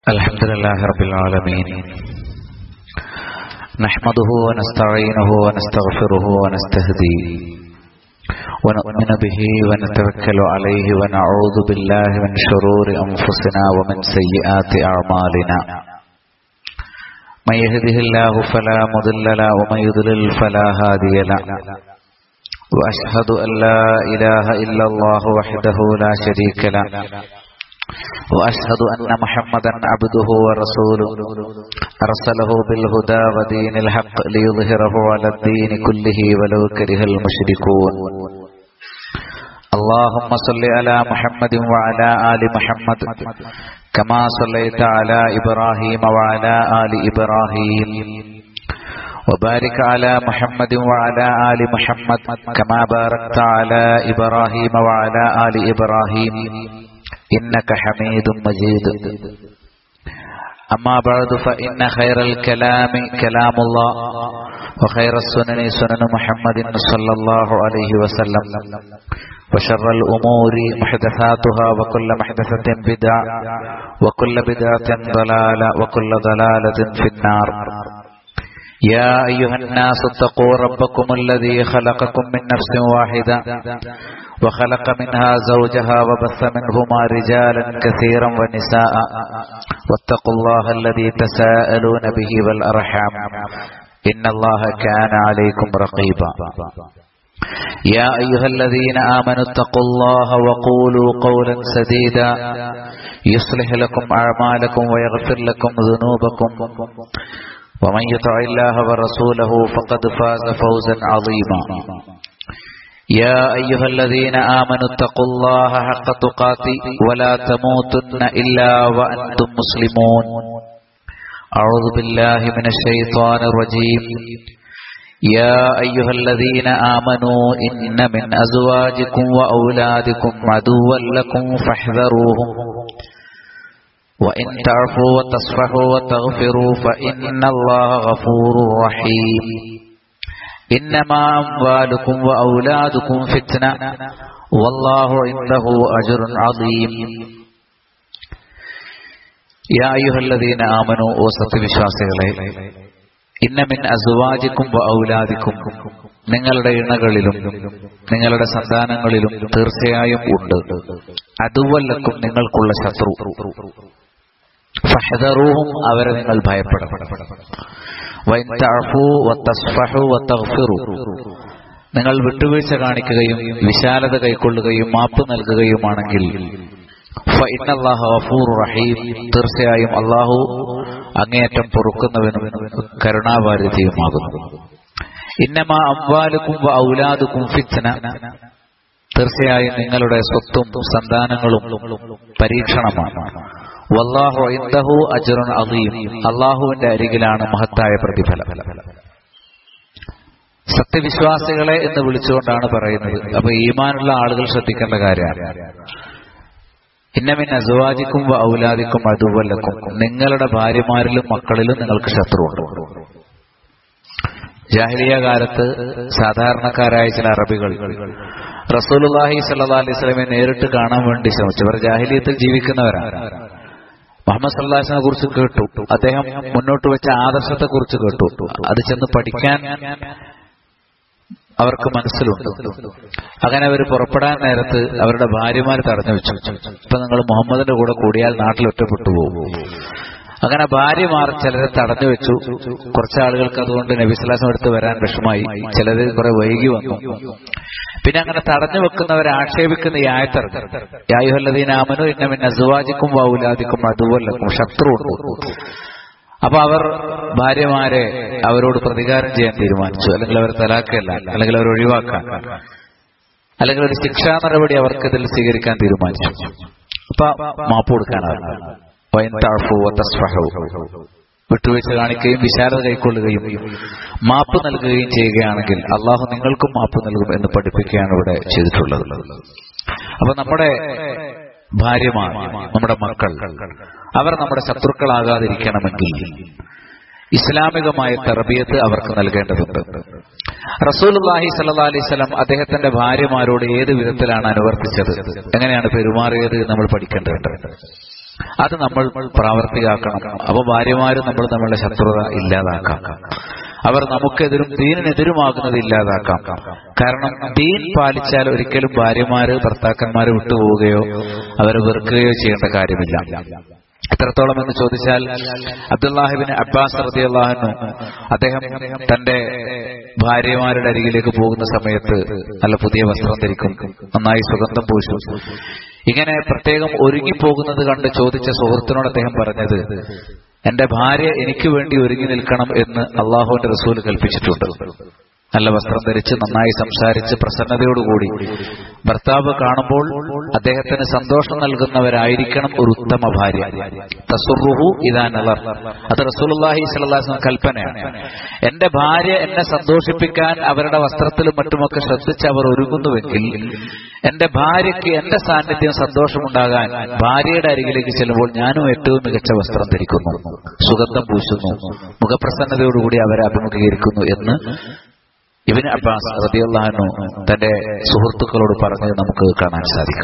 الحمد لله رب العالمين نحمده ونستعينه ونستغفره ونستهديه ونؤمن به ونتوكل عليه ونعوذ بالله من شرور أنفسنا ومن سيئات أعمالنا من يهده الله فلا مضل له ومن يضلل فلا هادي له وأشهد أن لا إله إلا الله وحده لا شريك له وأشهد أن محمدا عبده ورسوله أرسله بالهدى ودين الحق ليظهره على الدين كله ولو كره المشركون اللهم صل على محمد وعلى آل محمد كما صليت على إبراهيم وعلى آل إبراهيم وبارك على محمد وعلى آل محمد كما باركت على إبراهيم وعلى آل إبراهيم إنك حميد مجيد أما بعد فإن خير الكلام كلام الله وخير السنن سنن محمد صلى الله عليه وسلم وشر الأمور محدثاتها وكل محدثة بدعة وكل بدعة ضلالة وكل ضلالة في النار يا أيها الناس اتقوا ربكم الذي خلقكم من نفس واحدة وخلق منها زوجها وبث منهما رجالا كثيرا ونساء واتقوا الله الذي تساءلون به والأرحام إن الله كان عليكم رقيبا يا أيها الذين آمنوا اتقوا الله وقولوا قولا سديدا يصلح لكم أعمالكم ويغفر لكم ذنوبكم ومن يطع الله ورسوله فقد فاز فوزا عظيما يا أيها الذين آمنوا اتقوا الله حق تقاته ولا تموتن إلا وأنتم مسلمون أعوذ بالله من الشيطان الرجيم يا أيها الذين آمنوا إن من أزواجكم وأولادكم عدوا لكم فاحذروهم وإن تعفوا وتصفحوا وتغفروا فإن الله غفور رحيم إنما أموالكم وأولادكم فتنة والله عنده أجر عظيم يا أيها الذين آمنوا وسط വിശ്വാസികളെ ഇന്ന മിൻ അസുവാജിക്കും ഔലാദിക്കും നിങ്ങളുടെ ഇണകളിലും നിങ്ങളുടെ സന്താനങ്ങളിലും തീർച്ചയായും ഉണ്ട് അതുവല്ലക്കും നിങ്ങൾക്കുള്ള ശത്രു ഫഹദറൂഹും അവരെ നിങ്ങൾ ഭയപ്പെടണം നിങ്ങൾ വിട്ടുവീഴ്ച കാണിക്കുകയും വിശാലത കൈക്കൊള്ളുകയും മാപ്പ് നൽകുകയുമാണെങ്കിൽ റഹീം തീർച്ചയായും അള്ളാഹു അങ്ങേയറ്റം പൊറുക്കുന്നവനും കരുണാവാരിധിയുമാകുന്നു ഇന്നമാ അംവാലുക്കും ഔലാദുക്കും ഫിത്ന തീർച്ചയായും നിങ്ങളുടെ സ്വത്തും സന്താനങ്ങളും പരീക്ഷണമാണ് വല്ലാഹു ഇന്ദഹു അജറുൻ അദീം അള്ളാഹുവിന്റെ അരികിലാണ് മഹത്തായ പ്രതിഫലം സത്യവിശ്വാസികളെ എന്ന് വിളിച്ചുകൊണ്ടാണ് പറയുന്നത് അപ്പൊ ഈമാനുള്ള ആളുകൾ ശ്രദ്ധിക്കേണ്ട കാര്യമാണ് ഇന്നമിൻ അസുവാജിക്കും ഔലാദിക്കും അതുവല്ലക്കും നിങ്ങളുടെ ഭാര്യമാരിലും മക്കളിലും നിങ്ങൾക്ക് ശത്രുവുണ്ട് ജാഹിലിയ കാലത്ത് സാധാരണക്കാരായ ചില അറബികൾ റസൂലുല്ലാഹി സല്ലാ അലൈഹി സ്വലമെ നേരിട്ട് കാണാൻ വേണ്ടി ശ്രമിച്ചു അവർ ജാഹിലിയത്തിൽ ജീവിക്കുന്നവരാണ് മുഹമ്മദ് സല്ലാസിനെ കുറിച്ച് കേട്ടു അദ്ദേഹം മുന്നോട്ട് വെച്ച ആദർശത്തെ കുറിച്ച് കേട്ടു അത് ചെന്ന് പഠിക്കാൻ അവർക്ക് മനസ്സിലുണ്ട് അങ്ങനെ അവർ പുറപ്പെടാൻ നേരത്ത് അവരുടെ ഭാര്യമാർ തടഞ്ഞു വെച്ചു ഇപ്പൊ നിങ്ങൾ മുഹമ്മദിന്റെ കൂടെ കൂടിയാൽ നാട്ടിൽ ഒറ്റപ്പെട്ടു പോകും അങ്ങനെ ഭാര്യമാർ ചിലരെ തടഞ്ഞു വെച്ചു കുറച്ച് ആളുകൾക്ക് അതുകൊണ്ട് നബിസ്ലാസം എടുത്ത് വരാൻ വിഷമായി ചിലര് കുറെ വൈകി വന്നു പിന്നെ അങ്ങനെ തടഞ്ഞു വെക്കുന്നവരെ ആക്ഷേപിക്കുന്ന ഈ ആയത്തിറങ്ങി യായുഹല്ലദീനാമനു ഇന്നമിൻ അസുവാജിക്കും വൗലാദിക്കും അതുപോലക്കും ശത്രുണ്ട് അപ്പൊ അവർ ഭാര്യമാരെ അവരോട് പ്രതികാരം ചെയ്യാൻ തീരുമാനിച്ചു അല്ലെങ്കിൽ അവർ തലാക്കല്ല അല്ലെങ്കിൽ അവർ ഒഴിവാക്കാൻ അല്ലെങ്കിൽ ഒരു ശിക്ഷാ നടപടി അവർക്ക് ഇതിൽ സ്വീകരിക്കാൻ തീരുമാനിച്ചു അപ്പൊ മാപ്പ് കൊടുക്കാനാണ് വിട്ടുവീഴ്ച കാണിക്കുകയും വിശാലത കൈക്കൊള്ളുകയും മാപ്പ് നൽകുകയും ചെയ്യുകയാണെങ്കിൽ അള്ളാഹു നിങ്ങൾക്കും മാപ്പ് നൽകും എന്ന് പഠിപ്പിക്കുകയാണ് ഇവിടെ ചെയ്തിട്ടുള്ളത് അപ്പൊ നമ്മുടെ ഭാര്യമാർ നമ്മുടെ മക്കൾ അവർ നമ്മുടെ ശത്രുക്കളാകാതിരിക്കണമെങ്കിൽ ഇസ്ലാമികമായ തർബിയത്ത് അവർക്ക് നൽകേണ്ടതുണ്ട് റസൂലുല്ലാഹി സല്ലാ അലൈവലം അദ്ദേഹത്തിന്റെ ഭാര്യമാരോട് ഏത് വിധത്തിലാണ് അനുവർത്തിച്ചത് എങ്ങനെയാണ് പെരുമാറിയത് നമ്മൾ പഠിക്കേണ്ടതുണ്ട് അത് നമ്മൾ പ്രാവർത്തികമാക്കണം അപ്പൊ ഭാര്യമാരും നമ്മൾ നമ്മളുടെ ശത്രുത ഇല്ലാതാക്കാം അവർ നമുക്കെതിരും ദീനിനെതിരുമാകുന്നത് ഇല്ലാതാക്കാം കാരണം ദീൻ പാലിച്ചാൽ ഒരിക്കലും ഭാര്യമാര് ഭർത്താക്കന്മാരെ വിട്ടുപോവുകയോ അവരെ വെറുക്കുകയോ ചെയ്യേണ്ട കാര്യമില്ല എത്രത്തോളം എന്ന് ചോദിച്ചാൽ അബ്ദുല്ലാഹിബിന് അബ്ബാസ് റതി അള്ളാഹനു അദ്ദേഹം തന്റെ ഭാര്യമാരുടെ അരികിലേക്ക് പോകുന്ന സമയത്ത് നല്ല പുതിയ വസ്ത്രം ധരിക്കും നന്നായി സുഗന്ധം പൂശും ഇങ്ങനെ പ്രത്യേകം ഒരുങ്ങിപ്പോകുന്നത് കണ്ട് ചോദിച്ച സുഹൃത്തിനോട് അദ്ദേഹം പറഞ്ഞത് എന്റെ ഭാര്യ എനിക്ക് വേണ്ടി ഒരുങ്ങി നിൽക്കണം എന്ന് അള്ളാഹുവിന്റെ റസൂൽ കൽപ്പിച്ചിട്ടുണ്ട് നല്ല വസ്ത്രം ധരിച്ച് നന്നായി സംസാരിച്ച് പ്രസന്നതയോടുകൂടി ഭർത്താവ് കാണുമ്പോൾ അദ്ദേഹത്തിന് സന്തോഷം നൽകുന്നവരായിരിക്കണം ഒരു ഉത്തമ ഭാര്യ തസുറുഹു ഇതാ നളർ അത് റസൂലുള്ളാഹി സ്വല്ലല്ലാഹു കൽപ്പനയാണ് എന്റെ ഭാര്യ എന്നെ സന്തോഷിപ്പിക്കാൻ അവരുടെ വസ്ത്രത്തിലും മറ്റുമൊക്കെ ശ്രദ്ധിച്ച് അവർ ഒരുങ്ങുന്നുവെങ്കിൽ എന്റെ ഭാര്യയ്ക്ക് എന്റെ സാന്നിധ്യം സന്തോഷമുണ്ടാകാൻ ഭാര്യയുടെ അരികിലേക്ക് ചെല്ലുമ്പോൾ ഞാനും ഏറ്റവും മികച്ച വസ്ത്രം ധരിക്കുന്നു സുഗന്ധം പൂശുന്നു മുഖപ്രസന്നതയോടുകൂടി അവരെ അഭിമുഖീകരിക്കുന്നു എന്ന് ഇബിൻ അബ്ബാസ് റതിയല്ലാഹനു തന്റെ സുഹൃത്തുക്കളോട് പറഞ്ഞത് നമുക്ക് കാണാൻ സാധിക്കും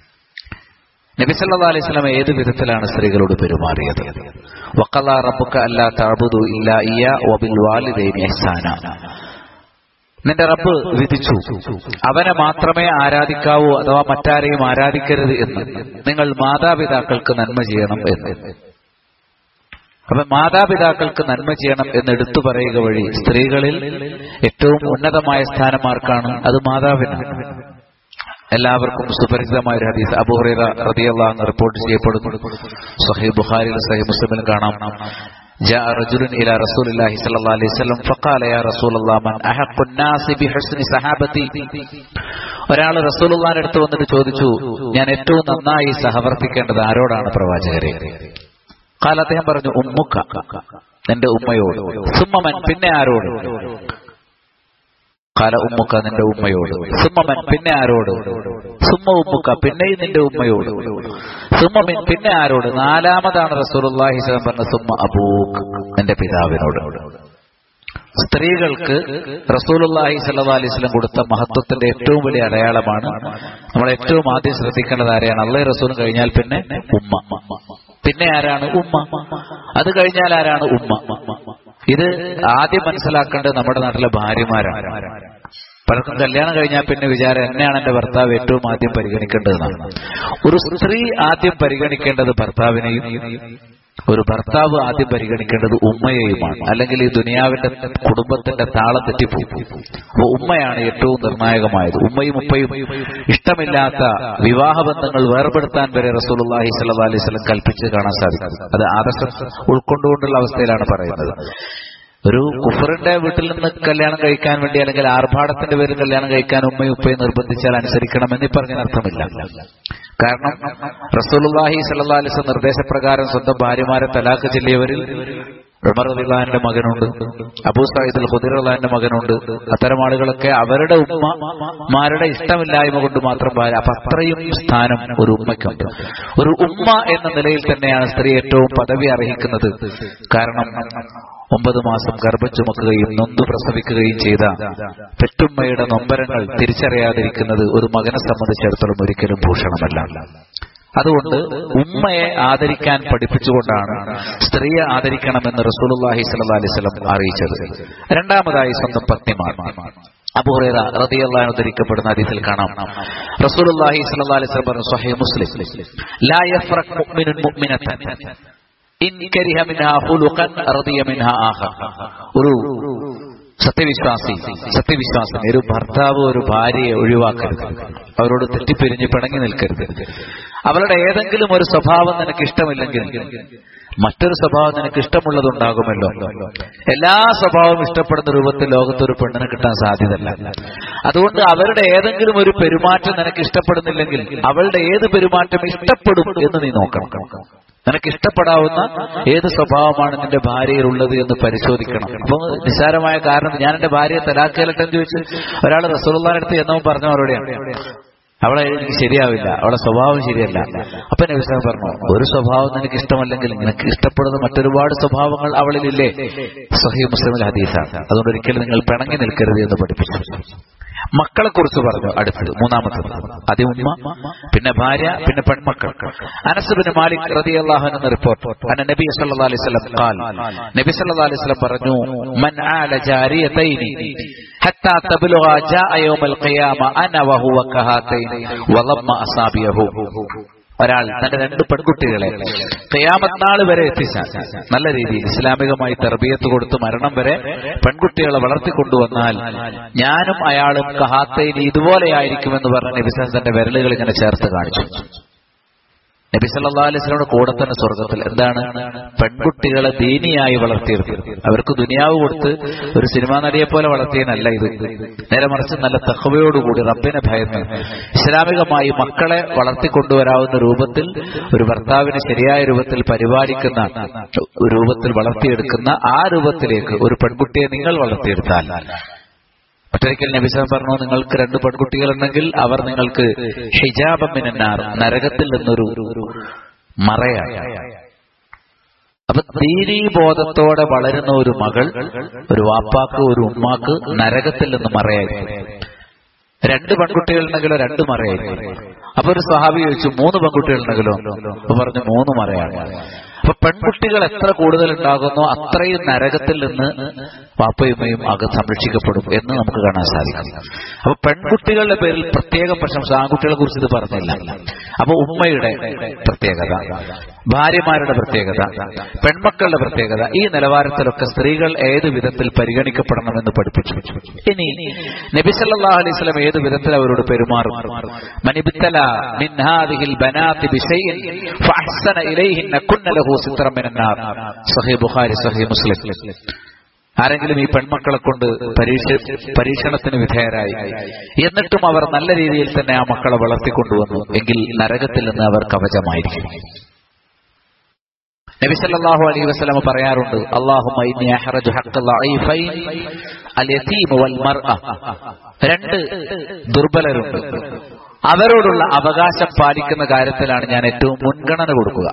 നബിസല്ലാ അലൈഹി സ്വലം ഏത് വിധത്തിലാണ് സ്ത്രീകളോട് പെരുമാറിയത് വക്കല്ല റബ്ബുക്ക അല്ലാ തഅബുദു ഇല്ലാ ഇയ വബിൽ വാലിദൈനി ഇഹ്സാന നിന്റെ റബ്ബ് വിധിച്ചു അവനെ മാത്രമേ ആരാധിക്കാവൂ അഥവാ മറ്റാരെയും ആരാധിക്കരുത് എന്ന് നിങ്ങൾ മാതാപിതാക്കൾക്ക് നന്മ ചെയ്യണം എന്ന് അപ്പൊ മാതാപിതാക്കൾക്ക് നന്മ ചെയ്യണം എന്ന് എടുത്തു പറയുക വഴി സ്ത്രീകളിൽ ഏറ്റവും ഉന്നതമായ സ്ഥാനമാർക്കാണ് അത് മാതാവിനാണ് എല്ലാവർക്കും സുപരിചിതമായ ഒരു ഹദീസ് അബുഹറ റതിയല്ലാന്ന് റിപ്പോർട്ട് ചെയ്യപ്പെടുന്നു സഹി ബുഖാരിൽ സഹി മുസ്ലിമിൽ കാണാം جاء رجل إلى رسول الله صلى الله عليه وسلم فقال يا رسول الله من أحق الناس بحسن صحابتي ഒരാൾ റസൂലുള്ളാന്റെ അടുത്ത് വന്നിട്ട് ചോദിച്ചു ഞാൻ ഏറ്റവും നന്നായി സഹവർത്തിക്കേണ്ടത് ആരോടാണ് പ്രവാചകരെ കാല അദ്ദേഹം പറഞ്ഞു ഉമ്മുക്ക നിന്റെ ഉമ്മയോട് സുമ്മമൻ പിന്നെ ആരോട് കാല ഉമ്മുക്ക നിന്റെ ഉമ്മയോട് സുമ്മമൻ പിന്നെ ആരോട് സുമ്മ ഉമ്മുക്ക പിന്നെയും നിന്റെ ഉമ്മയോട് സുമ്മമിൻ പിന്നെ ആരോട് നാലാമതാണ് റസൂലുള്ളാഹി സ്വലം പറഞ്ഞ സുമ്മ അബൂക്ക് നിന്റെ പിതാവിനോട് സ്ത്രീകൾക്ക് റസൂലുള്ളാഹി സല്ലല്ലാഹു അലൈഹി വസല്ലം കൊടുത്ത മഹത്വത്തിന്റെ ഏറ്റവും വലിയ അടയാളമാണ് നമ്മൾ ഏറ്റവും ആദ്യം ശ്രദ്ധിക്കേണ്ടത് ആരെയാണ് അള്ളാഹി റസൂലും കഴിഞ്ഞാൽ പിന്നെ ഉമ്മ പിന്നെ ആരാണ് ഉമ്മ അത് കഴിഞ്ഞാൽ ആരാണ് ഉമ്മ ഇത് ആദ്യം മനസ്സിലാക്കേണ്ടത് നമ്മുടെ നാട്ടിലെ ഭാര്യമാരാണ് പലർക്കും കല്യാണം കഴിഞ്ഞാൽ പിന്നെ വിചാരം എന്നെയാണ് എന്റെ ഭർത്താവ് ഏറ്റവും ആദ്യം പരിഗണിക്കേണ്ടതെന്നാണ് ഒരു സ്ത്രീ ആദ്യം പരിഗണിക്കേണ്ടത് ഭർത്താവിനെയും ഒരു ഭർത്താവ് ആദ്യം പരിഗണിക്കേണ്ടത് ഉമ്മയെയുമാണ് അല്ലെങ്കിൽ ഈ ദുനിയാവിന്റെ കുടുംബത്തിന്റെ താളം തെറ്റിപ്പോകും അപ്പൊ ഉമ്മയാണ് ഏറ്റവും നിർണായകമായത് ഉമ്മയും ഉപ്പയും ഇഷ്ടമില്ലാത്ത വിവാഹബന്ധങ്ങൾ വേർപെടുത്താൻ വരെ റസൂലുള്ളാഹി സ്വല്ലല്ലാഹി അലൈഹി വസല്ലം കൽപ്പിച്ച് കാണാൻ സാധിക്കും അത് ആദർശം ഉൾക്കൊണ്ടുകൊണ്ടുള്ള അവസ്ഥയിലാണ് പറയുന്നത് ഒരു കുഫറിന്റെ വീട്ടിൽ നിന്ന് കല്യാണം കഴിക്കാൻ വേണ്ടി അല്ലെങ്കിൽ ആർഭാടത്തിന്റെ പേരിൽ കല്യാണം കഴിക്കാൻ ഉമ്മയും ഉപ്പയും നിർബന്ധിച്ചാൽ അനുസരിക്കണമെന്ന് പറഞ്ഞതിനർത്ഥമില്ല കാരണം റസൂലുള്ളാഹി സല്ലല്ലാഹു അലൈഹി വസല്ലം നിർദ്ദേശപ്രകാരം സ്വന്തം ഭാര്യമാരെ തലാഖ് ചെല്ലിയവരിൽ ഉമർ റളിയല്ലാഹുവിന്റെ മകനുണ്ട് അബൂ സയ്യിദ് അൽ ഖുദൈർ റളിയല്ലാഹുവിന്റെ മകനുണ്ട് അത്തരം ആളുകളൊക്കെ അവരുടെ ഉമ്മമാരുടെ ഇഷ്ടമില്ലായ്മ കൊണ്ട് മാത്രം ഭാര്യ അപ്പൊ അത്രയും സ്ഥാനം ഒരു ഉമ്മയ്ക്കുണ്ട് ഒരു ഉമ്മ എന്ന നിലയിൽ തന്നെയാണ് സ്ത്രീ ഏറ്റവും പദവി അർഹിക്കുന്നത് കാരണം ഒമ്പത് മാസം ഗർഭം ചുമക്കുകയും നൊന്തു പ്രസവിക്കുകയും ചെയ്ത പെറ്റുമ്മയുടെ നൊമ്പരങ്ങൾ തിരിച്ചറിയാതിരിക്കുന്നത് ഒരു മകനെ സംബന്ധിച്ചിടത്തോളം ഒരിക്കലും ഭൂഷണമല്ല അതുകൊണ്ട് ഉമ്മയെ ആദരിക്കാൻ പഠിപ്പിച്ചുകൊണ്ടാണ് സ്ത്രീയെ ആദരിക്കണമെന്ന് റസൂലുള്ളാഹി സ്വല്ലല്ലാഹി അലൈഹി വസല്ലം അറിയിച്ചത് രണ്ടാമതായി സ്വന്തം പത്നിമാർ അബൂഹുറൈറ റളിയല്ലാഹു അൻഹു ധരിക്കപ്പെടുന്ന ഹദീസിൽ കാണാം റസൂലുള്ളാഹി സ്വല്ലല്ലാഹി അലൈഹി വസല്ലം പറഞ്ഞു സ്വഹീഹ് മുസ്ലിം ലാ യഫ്റഖ് മുഅ്മിനുൻ മുഅ്മിനതൻ ഇൻ കരിഹ മിൻഹാ ഖുലുഖൻ റദിയ മിൻഹാ ആഖർ ഒരു സത്യവിശ്വാസി സത്യവിശ്വാസം ഒരു ഭർത്താവ് ഒരു ഭാര്യയെ ഒഴിവാക്കരുത് അവരോട് തെറ്റിപ്പിരിഞ്ഞ് പിണങ്ങി നിൽക്കരുത് അവളുടെ ഏതെങ്കിലും ഒരു സ്വഭാവം നിനക്ക് ഇഷ്ടമില്ലെങ്കിൽ മറ്റൊരു സ്വഭാവം നിനക്ക് ഇഷ്ടമുള്ളതുണ്ടാകുമല്ലോ എല്ലാ സ്വഭാവവും ഇഷ്ടപ്പെടുന്ന രൂപത്തിൽ ലോകത്തൊരു പെണ്ണിനെ കിട്ടാൻ സാധ്യതല്ല അതുകൊണ്ട് അവരുടെ ഏതെങ്കിലും ഒരു പെരുമാറ്റം നിനക്ക് ഇഷ്ടപ്പെടുന്നില്ലെങ്കിൽ അവളുടെ ഏത് പെരുമാറ്റം ഇഷ്ടപ്പെടും എന്ന് നീ നോക്കണം നിനക്ക് ഇഷ്ടപ്പെടാവുന്ന ഏത് സ്വഭാവമാണ് നിന്റെ ഭാര്യയിൽ ഉള്ളത് എന്ന് പരിശോധിക്കണം അപ്പൊ നിസ്സാരമായ കാരണം ഞാൻ എന്റെ ഭാര്യയെ തലാക്കേലട്ടെന്ന് ചോദിച്ച് ഒരാൾ റസൂലുള്ളാന്റെ അടുത്ത് എന്നവൻ പറഞ്ഞ മറുപടിയാണ് അവളെ എനിക്ക് ശരിയാവില്ല അവളെ സ്വഭാവം ശരിയല്ല അപ്പൊ നബിസ്ലാം പറഞ്ഞു ഒരു സ്വഭാവം നിനക്ക് ഇഷ്ടമല്ലെങ്കിൽ നിനക്ക് ഇഷ്ടപ്പെടുന്ന മറ്റൊരുപാട് സ്വഭാവങ്ങൾ അവളിലില്ലേ സഹി മുസ്ലിമിൽ ഹദീസാണ് അതുകൊണ്ട് ഒരിക്കലും നിങ്ങൾ പിണങ്ങി നിൽക്കരുത് എന്ന് പഠിപ്പിച്ചു മക്കളെ കുറിച്ച് പറഞ്ഞു അടുത്തത് മൂന്നാമത്തത് ആദ്യം ഉമ്മ പിന്നെ ഭാര്യ പിന്നെ പെൺമക്കൾ അനസുബിന് മാലിക് റതി അള്ളാഹു എന്ന റിപ്പോർട്ട് അന്ന നബി സല്ലല്ലാഹു അലൈഹി വസല്ലം ഖാൽ നബി സല്ലല്ലാഹു അലൈഹി വസല്ലം പറഞ്ഞു മൻ ആല ജാരിയതൈനി ഹത്താ തബ്ലുഗ ജാഅ യൗമൽ ഖിയാമ അന വഹുവ കഹാതൈൻ വളമ്മ അസാബിയഹു ഒരാൾ തന്റെ രണ്ട് പെൺകുട്ടികളെ കയാമത്നാൾ വരെ എത്തിച്ച നല്ല രീതിയിൽ ഇസ്ലാമികമായി തെർബിയത്ത് കൊടുത്ത് മരണം വരെ പെൺകുട്ടികളെ വളർത്തിക്കൊണ്ടുവന്നാൽ ഞാനും അയാളും കഹാത്തയിൽ ഇതുപോലെയായിരിക്കുമെന്ന് പറഞ്ഞ നബിസൻ തന്റെ വിരലുകൾ ഇങ്ങനെ ചേർത്ത് കാണിച്ചു നബി സല്ലാ അലൈസ്ലോട് കൂടെ തന്നെ സ്വർഗത്തിൽ എന്താണ് പെൺകുട്ടികളെ ദീനിയായി വളർത്തിയെടുത്തു അവർക്ക് ദുനിയാവ് കൊടുത്ത് ഒരു സിനിമാ നടിയെ പോലെ വളർത്തിയനല്ല ഇത് നേരെ മറിച്ച് നല്ല തഹവയോടുകൂടി റബ്ബിനെ ഭയന്ന് ഇസ്ലാമികമായി മക്കളെ വളർത്തിക്കൊണ്ടുവരാവുന്ന രൂപത്തിൽ ഒരു ഭർത്താവിനെ ശരിയായ രൂപത്തിൽ പരിപാലിക്കുന്ന രൂപത്തിൽ വളർത്തിയെടുക്കുന്ന ആ രൂപത്തിലേക്ക് ഒരു പെൺകുട്ടിയെ നിങ്ങൾ വളർത്തിയെടുത്താൽ ഒറ്റയ്ക്കൽ നബിസാൻ പറഞ്ഞു നിങ്ങൾക്ക് രണ്ട് പെൺകുട്ടികളുണ്ടെങ്കിൽ അവർ നിങ്ങൾക്ക് ഹിജാബമിനാർ നരകത്തിൽ നിന്നൊരു മറയാണ് അപ്പൊ ബോധത്തോടെ വളരുന്ന ഒരു മകൾ ഒരു വാപ്പാക്ക് ഒരു ഉമ്മാക്ക് നരകത്തിൽ നിന്ന് മറയായിരിക്കും രണ്ട് പെൺകുട്ടികളുണ്ടെങ്കിലോ രണ്ട് മറയായിരിക്കും അപ്പൊ ഒരു സ്വഹാബി ചോദിച്ചു മൂന്ന് പെൺകുട്ടികളുണ്ടെങ്കിലോ അപ്പൊ പറഞ്ഞു മൂന്ന് മറയാണ് അപ്പൊ പെൺകുട്ടികൾ എത്ര കൂടുതൽ ഉണ്ടാകുന്നോ അത്രയും നരകത്തിൽ നിന്ന് വാപ്പയുമ്മയും അക സംരക്ഷിക്കപ്പെടും എന്ന് നമുക്ക് കാണാൻ സാധിക്കും അപ്പൊ പെൺകുട്ടികളുടെ പേരിൽ പ്രത്യേകം പ്രശംസ ആൺകുട്ടികളെ കുറിച്ച് ഇത് പറഞ്ഞില്ല അപ്പൊ ഉമ്മയുടെ പ്രത്യേകത ഭാര്യമാരുടെ പ്രത്യേകത പെൺമക്കളുടെ പ്രത്യേകത ഈ നിലവാരത്തിലൊക്കെ സ്ത്രീകൾ ഏത് വിധത്തിൽ പരിഗണിക്കപ്പെടണമെന്ന് പഠിപ്പിച്ചു ഇനി നബിസല്ലാ അലൈഹി സ്വലം ഏത് വിധത്തിൽ അവരോട് പെരുമാറും മനിബിത്തല മിൻഹാദിഹിൽ ബനാത്തി ബിശൈഇൻ ഫഅഹ്സന ഇലൈഹിന്ന കുന്ന ലഹു സിത്രം മിനന്നാർ സഹീഹ് ബുഖാരി സഹീഹ് മുസ്ലിം ആരെങ്കിലും ഈ പെൺമക്കളെ കൊണ്ട് പരീക്ഷ പരീക്ഷണത്തിന് വിധേയരായി എന്നിട്ടും അവർ നല്ല രീതിയിൽ തന്നെ ആ മക്കളെ വളർത്തിക്കൊണ്ടുവന്നു എങ്കിൽ നരകത്തിൽ നിന്ന് അവർ കവചമായിരിക്കും നബി സല്ലല്ലാഹു അലൈഹി വസല്ലം പറയാറുണ്ട് അല്ലാഹുമ്മ ഇന്നി അഹ്റജു ഹഖ്ഖൽ ലഈഫൈൻ അൽ യതീം വൽ മർഅ രണ്ട് ദുർബലരുണ്ട് അവരോടുള്ള അവകാശം പാലിക്കുന്ന കാര്യത്തിലാണ് ഞാൻ ഏറ്റവും മുൻഗണന കൊടുക്കുക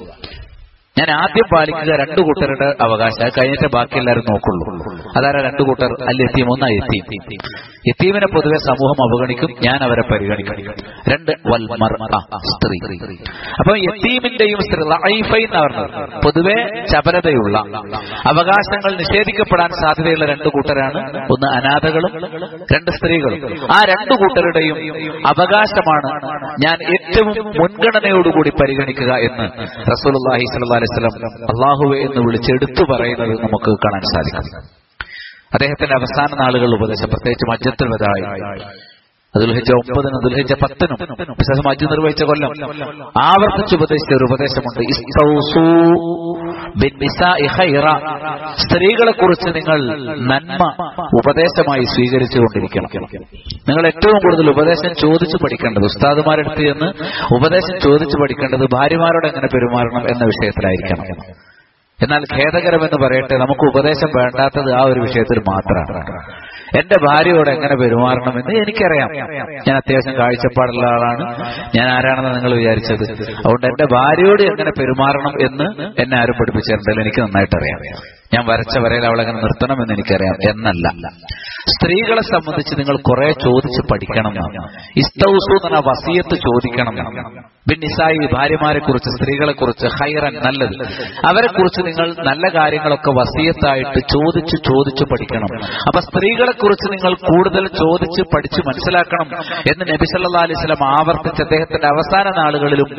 ഞാൻ ആദ്യം പാലിക്കുക രണ്ടു കൂട്ടരുടെ അവകാശം അത് കഴിഞ്ഞിട്ട് ബാക്കി എല്ലാവരും നോക്കുള്ളൂ അതാരാ രണ്ടു കൂട്ടർ അല്ല എത്തീം ഒന്ന് എത്തീം എത്തീമിനെ പൊതുവെ സമൂഹം അവഗണിക്കും ഞാൻ അവരെ പരിഗണിക്കും രണ്ട് വൽമർ സ്ത്രീ അപ്പൊ എത്തീമിന്റെയും സ്ത്രീ ലൈഫൈ എന്ന് പറഞ്ഞത് പൊതുവെ ചപലതയുള്ള അവകാശങ്ങൾ നിഷേധിക്കപ്പെടാൻ സാധ്യതയുള്ള രണ്ടു കൂട്ടരാണ് ഒന്ന് അനാഥകളും രണ്ട് സ്ത്രീകളും ആ രണ്ടു കൂട്ടരുടെയും അവകാശമാണ് ഞാൻ ഏറ്റവും മുൻഗണനയോടുകൂടി പരിഗണിക്കുക എന്ന് റസൂലുള്ളാഹി സ്വല്ലല്ലാഹി അലൈഹി വസല്ലം അള്ളാഹുവെ എന്ന് വിളിച്ച് എടുത്തു പറയുന്നത് നമുക്ക് കാണാൻ സാധിക്കും അദ്ദേഹത്തിന്റെ അവസാന നാളുകൾ ഉപദേശം പ്രത്യേകിച്ച് മജ്ജത്തിൽ വരായി ദുൽഹിജ ഒമ്പതിനും ദുൽഹിജ പത്തിനും വിശേഷം മജ്ജ് നിർവഹിച്ച കൊല്ലം ആവർത്തിച്ച് ഉപദേശിച്ച ഒരു ഉപദേശമുണ്ട് ഇസ്തൗസൂ ബിന്നിസാഇ ഖൈറ. സ്ത്രീകളെ കുറിച്ച് നിങ്ങൾ നന്മ ഉപദേശമായി സ്വീകരിച്ചുകൊണ്ടിരിക്കണം നിങ്ങൾ ഏറ്റവും കൂടുതൽ ഉപദേശം ചോദിച്ചു പഠിക്കേണ്ടത് ഉസ്താദുമാരെടുത്ത് ചെന്ന് ഉപദേശം ചോദിച്ചു പഠിക്കേണ്ടത് ഭാര്യമാരോട് എങ്ങനെ പെരുമാറണം എന്ന വിഷയത്തിലായിരിക്കണം എന്നാൽ ഖേദകരമെന്ന് പറയട്ടെ നമുക്ക് ഉപദേശം വേണ്ടാത്തത് ആ ഒരു വിഷയത്തിൽ മാത്രമാണ് എന്റെ ഭാര്യയോട് എങ്ങനെ പെരുമാറണമെന്ന് എനിക്കറിയാം ഞാൻ അത്യാവശ്യം കാഴ്ചപ്പാടുള്ള ആളാണ് ഞാൻ ആരാണെന്ന് നിങ്ങൾ വിചാരിച്ചത് അതുകൊണ്ട് എന്റെ ഭാര്യയോട് എങ്ങനെ പെരുമാറണം എന്ന് എന്നെ ആരും പഠിപ്പിച്ചിട്ടുണ്ടല്ലോ എനിക്ക് നന്നായിട്ട് അറിയാം ഞാൻ വരച്ച വരയിൽ അവളെ എങ്ങനെ നിർത്തണമെന്ന് എനിക്കറിയാം എന്നല്ല സ്ത്രീകളെ സംബന്ധിച്ച് നിങ്ങൾ കുറെ ചോദിച്ച് പഠിക്കണം ഇസ്തൗസു എന്ന വസീയത്ത് ചോദിക്കണം ബിന്നിസായി ഭാര്യമാരെ കുറിച്ച് സ്ത്രീകളെ കുറിച്ച് ഹൈറൻ നല്ലത് അവരെ കുറിച്ച് നിങ്ങൾ നല്ല കാര്യങ്ങളൊക്കെ വസീയത്തായിട്ട് ചോദിച്ച് ചോദിച്ച് പഠിക്കണം അപ്പൊ സ്ത്രീകളെ കുറിച്ച് നിങ്ങൾ കൂടുതൽ ചോദിച്ച് പഠിച്ച് മനസ്സിലാക്കണം എന്ന് നബി സല്ലാ അലൈഹി സ്വലം ആവർത്തിച്ച് അദ്ദേഹത്തിന്റെ അവസാന നാളുകളിലും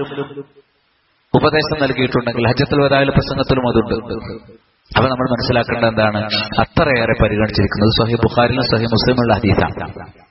ഉപദേശം നൽകിയിട്ടുണ്ടെങ്കിൽ ഹജ്ജത്തുൽ വദായിലെ പ്രസംഗത്തിലും അതുണ്ട് അപ്പൊ നമ്മൾ മനസ്സിലാക്കേണ്ടത് എന്താണ് അത്രയേറെ പരിഗണിച്ചിരിക്കുന്നത് സഹി ബുഖാരിലും സഹി മുസ്ലിമുള്ള ഹദീസാണ്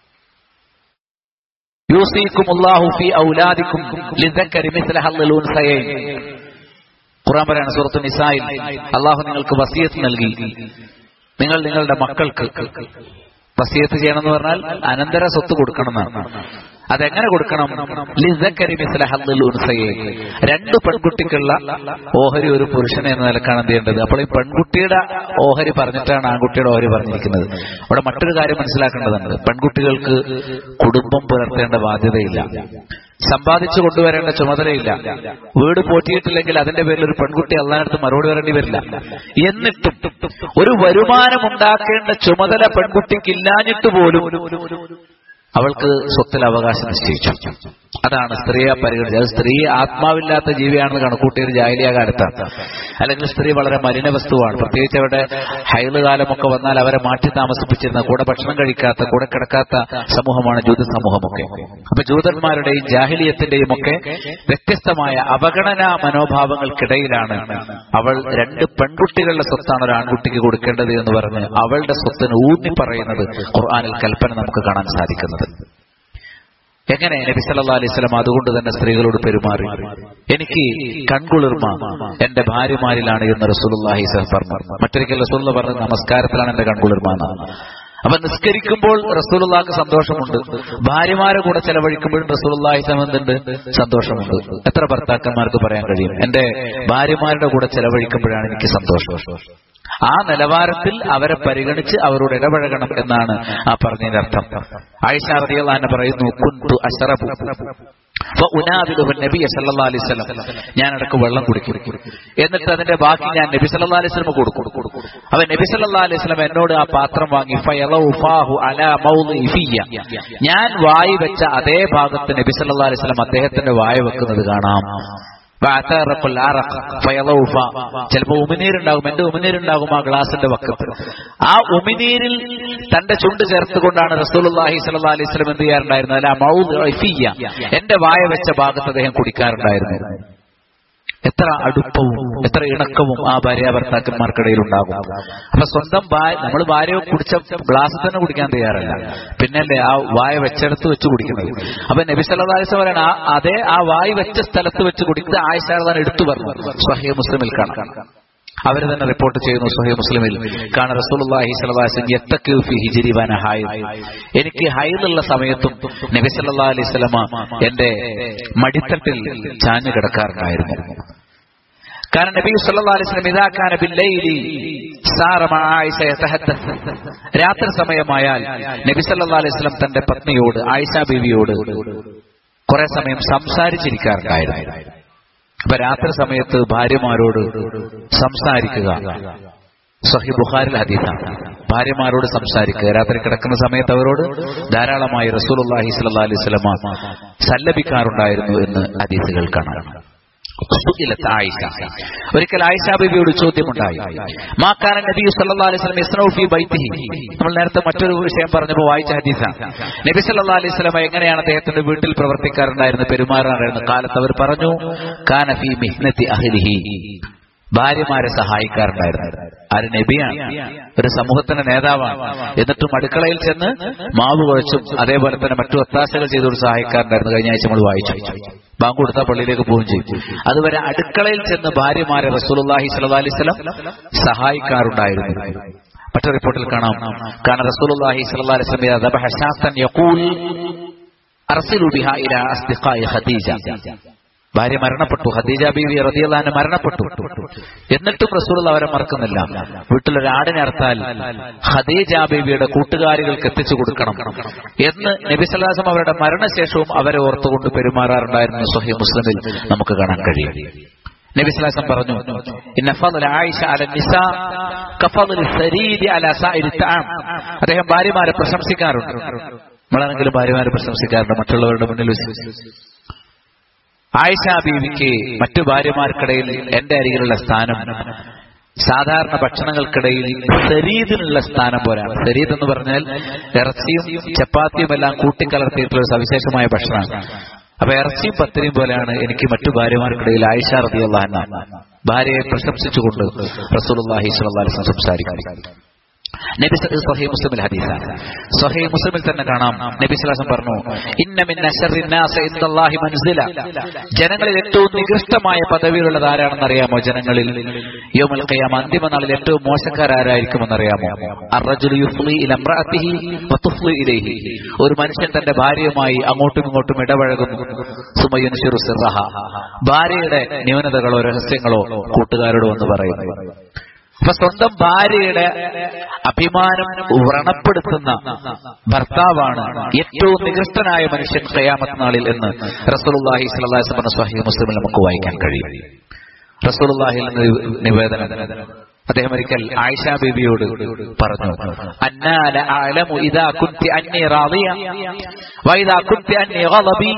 യൂസീക്കും ഫി ഔലാദിക്കും ലിദക്കരി മിസ്ല ഹല്ലൽ ഉൻസയൈൻ ഖുർആൻ പറയാണ് സൂറത്തു നിസായിൽ അള്ളാഹു നിങ്ങൾക്ക് വസിയത്ത് നൽകി നിങ്ങൾ നിങ്ങളുടെ മക്കൾക്ക് വസിയത്ത് ചെയ്യണം എന്ന് പറഞ്ഞാൽ അനന്തര സ്വത്ത് കൊടുക്കണം എന്നാണ് അതെങ്ങനെ കൊടുക്കണം ലിസക്കരി മിസ്ല ഹദ്ദുൽ ഉൻസയെ രണ്ട് പെൺകുട്ടിക്കുള്ള ഓഹരി ഒരു പുരുഷനെ എന്ന നിലക്കാണ് എന്ത് ചെയ്യേണ്ടത് അപ്പോൾ ഈ പെൺകുട്ടിയുടെ ഓഹരി പറഞ്ഞിട്ടാണ് ആൺകുട്ടിയുടെ ഓഹരി പറഞ്ഞിരിക്കുന്നത് അവിടെ മറ്റൊരു കാര്യം മനസ്സിലാക്കേണ്ടതുണ്ട് പെൺകുട്ടികൾക്ക് കുടുംബം പുലർത്തേണ്ട ബാധ്യതയില്ല സമ്പാദിച്ചു കൊണ്ടുവരേണ്ട ചുമതലയില്ല വീട് പോറ്റിയിട്ടില്ലെങ്കിൽ അതിന്റെ പേരിൽ ഒരു പെൺകുട്ടി അള്ളാഹടുത്ത് മറുപടി വരേണ്ടി വരില്ല എന്നിട്ടും ഒരു വരുമാനം ഉണ്ടാക്കേണ്ട ചുമതല പെൺകുട്ടിക്ക് ഇല്ലാഞ്ഞിട്ട് പോലും അവൾക്ക് സ്വത്തിൽ അവകാശം നിശ്ചയിച്ചു അതാണ് സ്ത്രീയെ പരിഗണിച്ചത് അത് സ്ത്രീ ആത്മാവില്ലാത്ത ജീവിയാണെന്ന് കണക്കൂട്ടിയത് ജാഹിലിയ കാലത്താണ് അല്ലെങ്കിൽ സ്ത്രീ വളരെ മലിന വസ്തുവാണ് പ്രത്യേകിച്ച് അവരുടെ ഹൈല് കാലമൊക്കെ വന്നാൽ അവരെ മാറ്റി താമസിപ്പിച്ചിരുന്ന കൂടെ ഭക്ഷണം കഴിക്കാത്ത കൂടെ കിടക്കാത്ത സമൂഹമാണ് ജൂത സമൂഹമൊക്കെ അപ്പൊ ജൂതന്മാരുടെയും ജാഹിലിയത്തിന്റെയും ഒക്കെ വ്യത്യസ്തമായ അവഗണനാ മനോഭാവങ്ങൾക്കിടയിലാണ് അവൾ രണ്ട് പെൺകുട്ടികളുടെ സ്വത്താണ് ഒരു ആൺകുട്ടിക്ക് കൊടുക്കേണ്ടത് എന്ന് പറഞ്ഞ് അവളുടെ സ്വത്തിന് ഊന്നി പറയുന്നത് ഖുർആാനിൽ കൽപ്പന നമുക്ക് കാണാൻ സാധിക്കുന്നത് എങ്ങനെ നബി സല്ലാ അലൈഹി സ്വലം അതുകൊണ്ട് തന്നെ സ്ത്രീകളോട് പെരുമാറി എനിക്ക് കൺകുളിർമ എന്റെ ഭാര്യമാരിലാണ് എന്ന് റസൂലുള്ളാഹി പറഞ്ഞു മറ്റൊരിക്കൽ റസൂലുള്ള പറഞ്ഞത് നമസ്കാരത്തിലാണ് എന്റെ കൺകുളിർമ എന്നാണ് അപ്പൊ നിസ്കരിക്കുമ്പോൾ റസൂലുള്ളാഹിക്ക് സന്തോഷമുണ്ട് ഭാര്യമാരെ കൂടെ ചെലവഴിക്കുമ്പോഴും റസൂലുള്ളാഹി എന്തുണ്ട് സന്തോഷമുണ്ട് എത്ര ഭർത്താക്കന്മാർക്ക് പറയാൻ കഴിയും എന്റെ ഭാര്യമാരുടെ കൂടെ ചെലവഴിക്കുമ്പോഴാണ് എനിക്ക് സന്തോഷം ആ നിലവാരത്തിൽ അവരെ പരിഗണിച്ച് അവരോട് ഇടപഴകണം എന്നാണ് ആ പറഞ്ഞതിന്റെ അർത്ഥം ആയിഷ റളിയല്ലാഹു അൻഹ പറയുന്നു കുന്തു അശ്റബു നബി സല്ലാ അലൈഹി സ്വലം ഞാൻ ഇടക്ക് വെള്ളം കുടിക്കും എന്നിട്ട് അതിന്റെ ബാക്കി ഞാൻ നബി സല്ലാ അലൈഹി സ്വലം കൊടുക്കും അവൻ നബി സല്ലാ അലൈഹി സ്വലം എന്നോട് ആ പാത്രം വാങ്ങി ഞാൻ വായി വെച്ച അതേ ഭാഗത്ത് നബി സല്ലാ അലൈഹി സ്വലം അദ്ദേഹത്തിന്റെ വായ വെക്കുന്നത് കാണാം ചിലപ്പോ ഉമിനീരുണ്ടാകും എന്റെ ഉമിനീരുണ്ടാകും ആ ഗ്ലാസിന്റെ വക്കത്ത് ആ ഉമിനീരിൽ തന്റെ ചുണ്ട് ചേർത്തുകൊണ്ടാണ് റസൂലുള്ളാഹി സ്വല്ലല്ലാഹി അലൈഹി വസല്ലം എന്ത് ചെയ്യാറുണ്ടായിരുന്നത് അല്ല മൗദ് എന്റെ വായ വെച്ച ഭാഗത്ത് അദ്ദേഹം കുടിക്കാറുണ്ടായിരുന്നു എത്ര അടുപ്പവും എത്ര ഇണക്കവും ആ ഭാര്യ ഭർത്താക്കന്മാർക്കിടയിൽ ഉണ്ടാകും അപ്പൊ സ്വന്തം നമ്മൾ ഭാര്യ കുടിച്ച ഗ്ലാസ് തന്നെ കുടിക്കാൻ തയ്യാറല്ല പിന്നല്ലേ ആ വായ വെച്ചെടുത്ത് വെച്ച് കുടിക്കുന്നത് അപ്പൊ നബി സല്ലാസ് പറയണ അതേ ആ വായ വെച്ച സ്ഥലത്ത് വെച്ച് കുടിക്കുന്നത് ആയിഷാദാൻ എടുത്തു പറഞ്ഞു സ്വഹീ മുസ്ലിമിൽ കാണാം അവർ തന്നെ റിപ്പോർട്ട് ചെയ്യുന്നു സുഹൈ മുസ്ലിമിൽ കാണ റസൂലുള്ളാഹി സ്വല്ലല്ലാഹു യത്തഖു ഫി ഹിജ്രി വന ഹൈദ് എനിക്ക് ഹൈദുള്ള സമയത്തും നബി സല്ലല്ലാഹു അലൈഹി വസല്ലമ എന്റെ മടിത്തട്ടിൽ ചാഞ്ഞു കിടക്കാറുണ്ടായിരുന്നു കാരണം നബി സല്ലല്ലാഹു അലൈഹി വസല്ലം ഇദാ കാന ബില്ലൈലി സാറ മഅ ആയിഷ യതഹദ്ദസ് രാത്രി സമയമായാൽ നബി സല്ലല്ലാഹു അലൈഹി വസല്ലം തന്റെ പത്നിയോട് ആയിഷ ബീവിയോട് കുറെ സമയം സംസാരിച്ചിരിക്കാറുണ്ടായിരുന്നു അപ്പൊ രാത്രി സമയത്ത് ഭാര്യമാരോട് സംസാരിക്കുക സഹി ബുഖാരിൽ ഹദീസാണ് ഭാര്യമാരോട് സംസാരിക്കുക രാത്രി കിടക്കുന്ന സമയത്ത് അവരോട് ധാരാളമായി റസൂലുള്ളാഹി സ്വല്ലല്ലാഹി അലൈഹി വസല്ലമ സല്ലപിക്കാറുണ്ടായിരുന്നു എന്ന് ഹദീസുകൾ കാണാം ഒരിക്കൽ ആയിഷ ബിബിയോട് ചോദ്യമുണ്ടായി മാക്കാരൻ നബി സല്ലല്ലാഹു അലൈഹി വസല്ലം യസ്നൗ ഫീ ബൈത്തിഹി നമ്മൾ നേരത്തെ മറ്റൊരു വിഷയം പറഞ്ഞപ്പോൾ വായിച്ച ഹദീസ നബി സല്ലല്ലാഹു അലൈഹി വസല്ലം എങ്ങനെയാണ് അദ്ദേഹത്തിന്റെ വീട്ടിൽ പ്രവർത്തിക്കാറുണ്ടായിരുന്നത് പെരുമാറാറുണ്ടായിരുന്നത് കാലത്ത് അവർ പറഞ്ഞു കാന ഫീ മിഹ്നതി അഹ്ലിഹി ഭാര്യമാരെ സഹായിക്കാറുണ്ടായിരുന്നു ആര് നബിയാണ് ഒരു സമൂഹത്തിന്റെ നേതാവാണ് എന്നിട്ടും അടുക്കളയിൽ ചെന്ന് മാവ് കുഴച്ചും അതേപോലെ തന്നെ മറ്റു ഒത്താശകൾ ചെയ്തുകൊണ്ട് സഹായിക്കാറുണ്ടായിരുന്നു കഴിഞ്ഞ ആഴ്ച നമ്മൾ വായിച്ചു ബാങ്ക് കൊടുത്താൽ പള്ളിയിലേക്ക് പോവുകയും ചെയ്യും അതുവരെ അടുക്കളയിൽ ചെന്ന് ഭാര്യമാരെ റസൂലുള്ളാഹി സ്വല്ലല്ലാഹി അലൈഹി വസല്ലം സഹായിക്കാറുണ്ടായിരുന്നു മറ്റൊരു റിപ്പോർട്ടിൽ കാണാം കാരണം റസൂലുള്ളാഹി സ്വല്ലല്ലാഹി അലൈഹി വസല്ലം ദബഹ ശാത്തൻ യഖൂൽ അർസിലു ബിഹാ ഇലാ അസ്ദിഖായി ഖദീജ ഭാര്യ മരണപ്പെട്ടു ഖദീജ ബീവി റതിയല്ലാന് മരണപ്പെട്ടു എന്നിട്ടും റസൂൽ അവരെ മറക്കുന്നില്ല വീട്ടിലൊരാടിനെ അർത്താൽ ഖദീജ ബീവിയുടെ കൂട്ടുകാരികൾക്ക് എത്തിച്ചു കൊടുക്കണം എന്ന് നബിസലാസം അവരുടെ മരണശേഷവും അവരെ ഓർത്തുകൊണ്ട് പെരുമാറാറുണ്ടായിരുന്നു സൊഹി മുസ്ലിമിൽ നമുക്ക് കാണാൻ കഴിയും നബി സ്വലാസം പറഞ്ഞു ഇന്ന ഫضل ആയിഷ അല നിസാ കഫضل الثريد على سائر الطعام അദ്ദേഹം ഭാര്യമാരെ പ്രശംസിക്കാറുണ്ട് നമ്മളാണെങ്കിലും ഭാര്യമാരെ പ്രശംസിക്കാറുണ്ട് മറ്റുള്ളവരുടെ മുന്നിൽ വെച്ച് ആയിഷ ബീവിക്ക് മറ്റു ഭാര്യമാർക്കിടയിൽ എന്റെ അരികിലുള്ള സ്ഥാനം സാധാരണ ഭക്ഷണങ്ങൾക്കിടയിൽ സരീദിനുള്ള സ്ഥാനം പോലെയാണ് സരീദ് എന്ന് പറഞ്ഞാൽ ഇറച്ചിയും ചപ്പാത്തിയും എല്ലാം കൂട്ടിക്കലർത്തിയിട്ടുള്ള ഒരു സവിശേഷമായ ഭക്ഷണമാണ് അപ്പൊ ഇറച്ചിയും പത്തിരിയും പോലെയാണ് എനിക്ക് മറ്റു ഭാര്യമാർക്കിടയിൽ ആയിഷ റതി അള്ളാഹന ഭാര്യയെ പ്രശംസിച്ചുകൊണ്ട് റസൂലുള്ളാഹി സ്വല്ലല്ലാഹി അലൈഹി വസല്ലം സംസാരിക്കും നബി സഹീ മുസ്ലിമിൽ ഹദീസാണ് സഹീ മുസ്ലിമിൽ തന്നെ കാണാം നബി സ്വലാസം പറഞ്ഞു ഇന്ന മിൻ അശർരി നാസ ഇൻദല്ലാഹി മൻസില ജനങ്ങളിൽ ഏറ്റവും നികൃഷ്ടമായ പദവിയിലുള്ളത് ആരാണെന്ന് അറിയാമോ ജനങ്ങളിൽ യൗമുൽ ഖിയാമ അന്തിമ നാളിൽ ഏറ്റവും മോശക്കാരായിരിക്കുമെന്ന് അറിയാമോ അർറജുലു യുഫ്ലി ഇല ഇംറഅതിഹി വതുഫ്ലി ഇലൈഹി ഒരു മനുഷ്യൻ തന്റെ ഭാര്യയുമായി അങ്ങോട്ടും ഇങ്ങോട്ടും ഇടപഴകുന്നു സുമയുൻശിറു സിർറഹ ഭാര്യയുടെ ന്യൂനതകളോ രഹസ്യങ്ങളോ കൂട്ടുകാരോട് വന്ന് പറയുന്നു അപ്പൊ സ്വന്തം ഭാര്യയുടെ അഭിമാനം വ്രണപ്പെടുത്തുന്ന ഭർത്താവാണ് ഏറ്റവും നികൃഷ്ടനായ മനുഷ്യൻ ഖയാമത്ത് നാളിൽ എന്ന് റസൂലുള്ളാഹി സ്വല്ലല്ലാഹി അലൈഹി വസല്ലം സ്വഹീഹ് മുസ്ലിമിൽ നമുക്ക് വായിക്കാൻ കഴിയും റസൂലുള്ളാഹിൽ നിന്ന് നിവേദനം അദ്ദേഹം ഒരിക്കൽ ആയിഷ ബീബിയോട് പറഞ്ഞു അന്നാല അലമു ഇദാ കുന്തി അന്നി റാദിയ വൈദാ കുന്തി അന്നി ഗളബി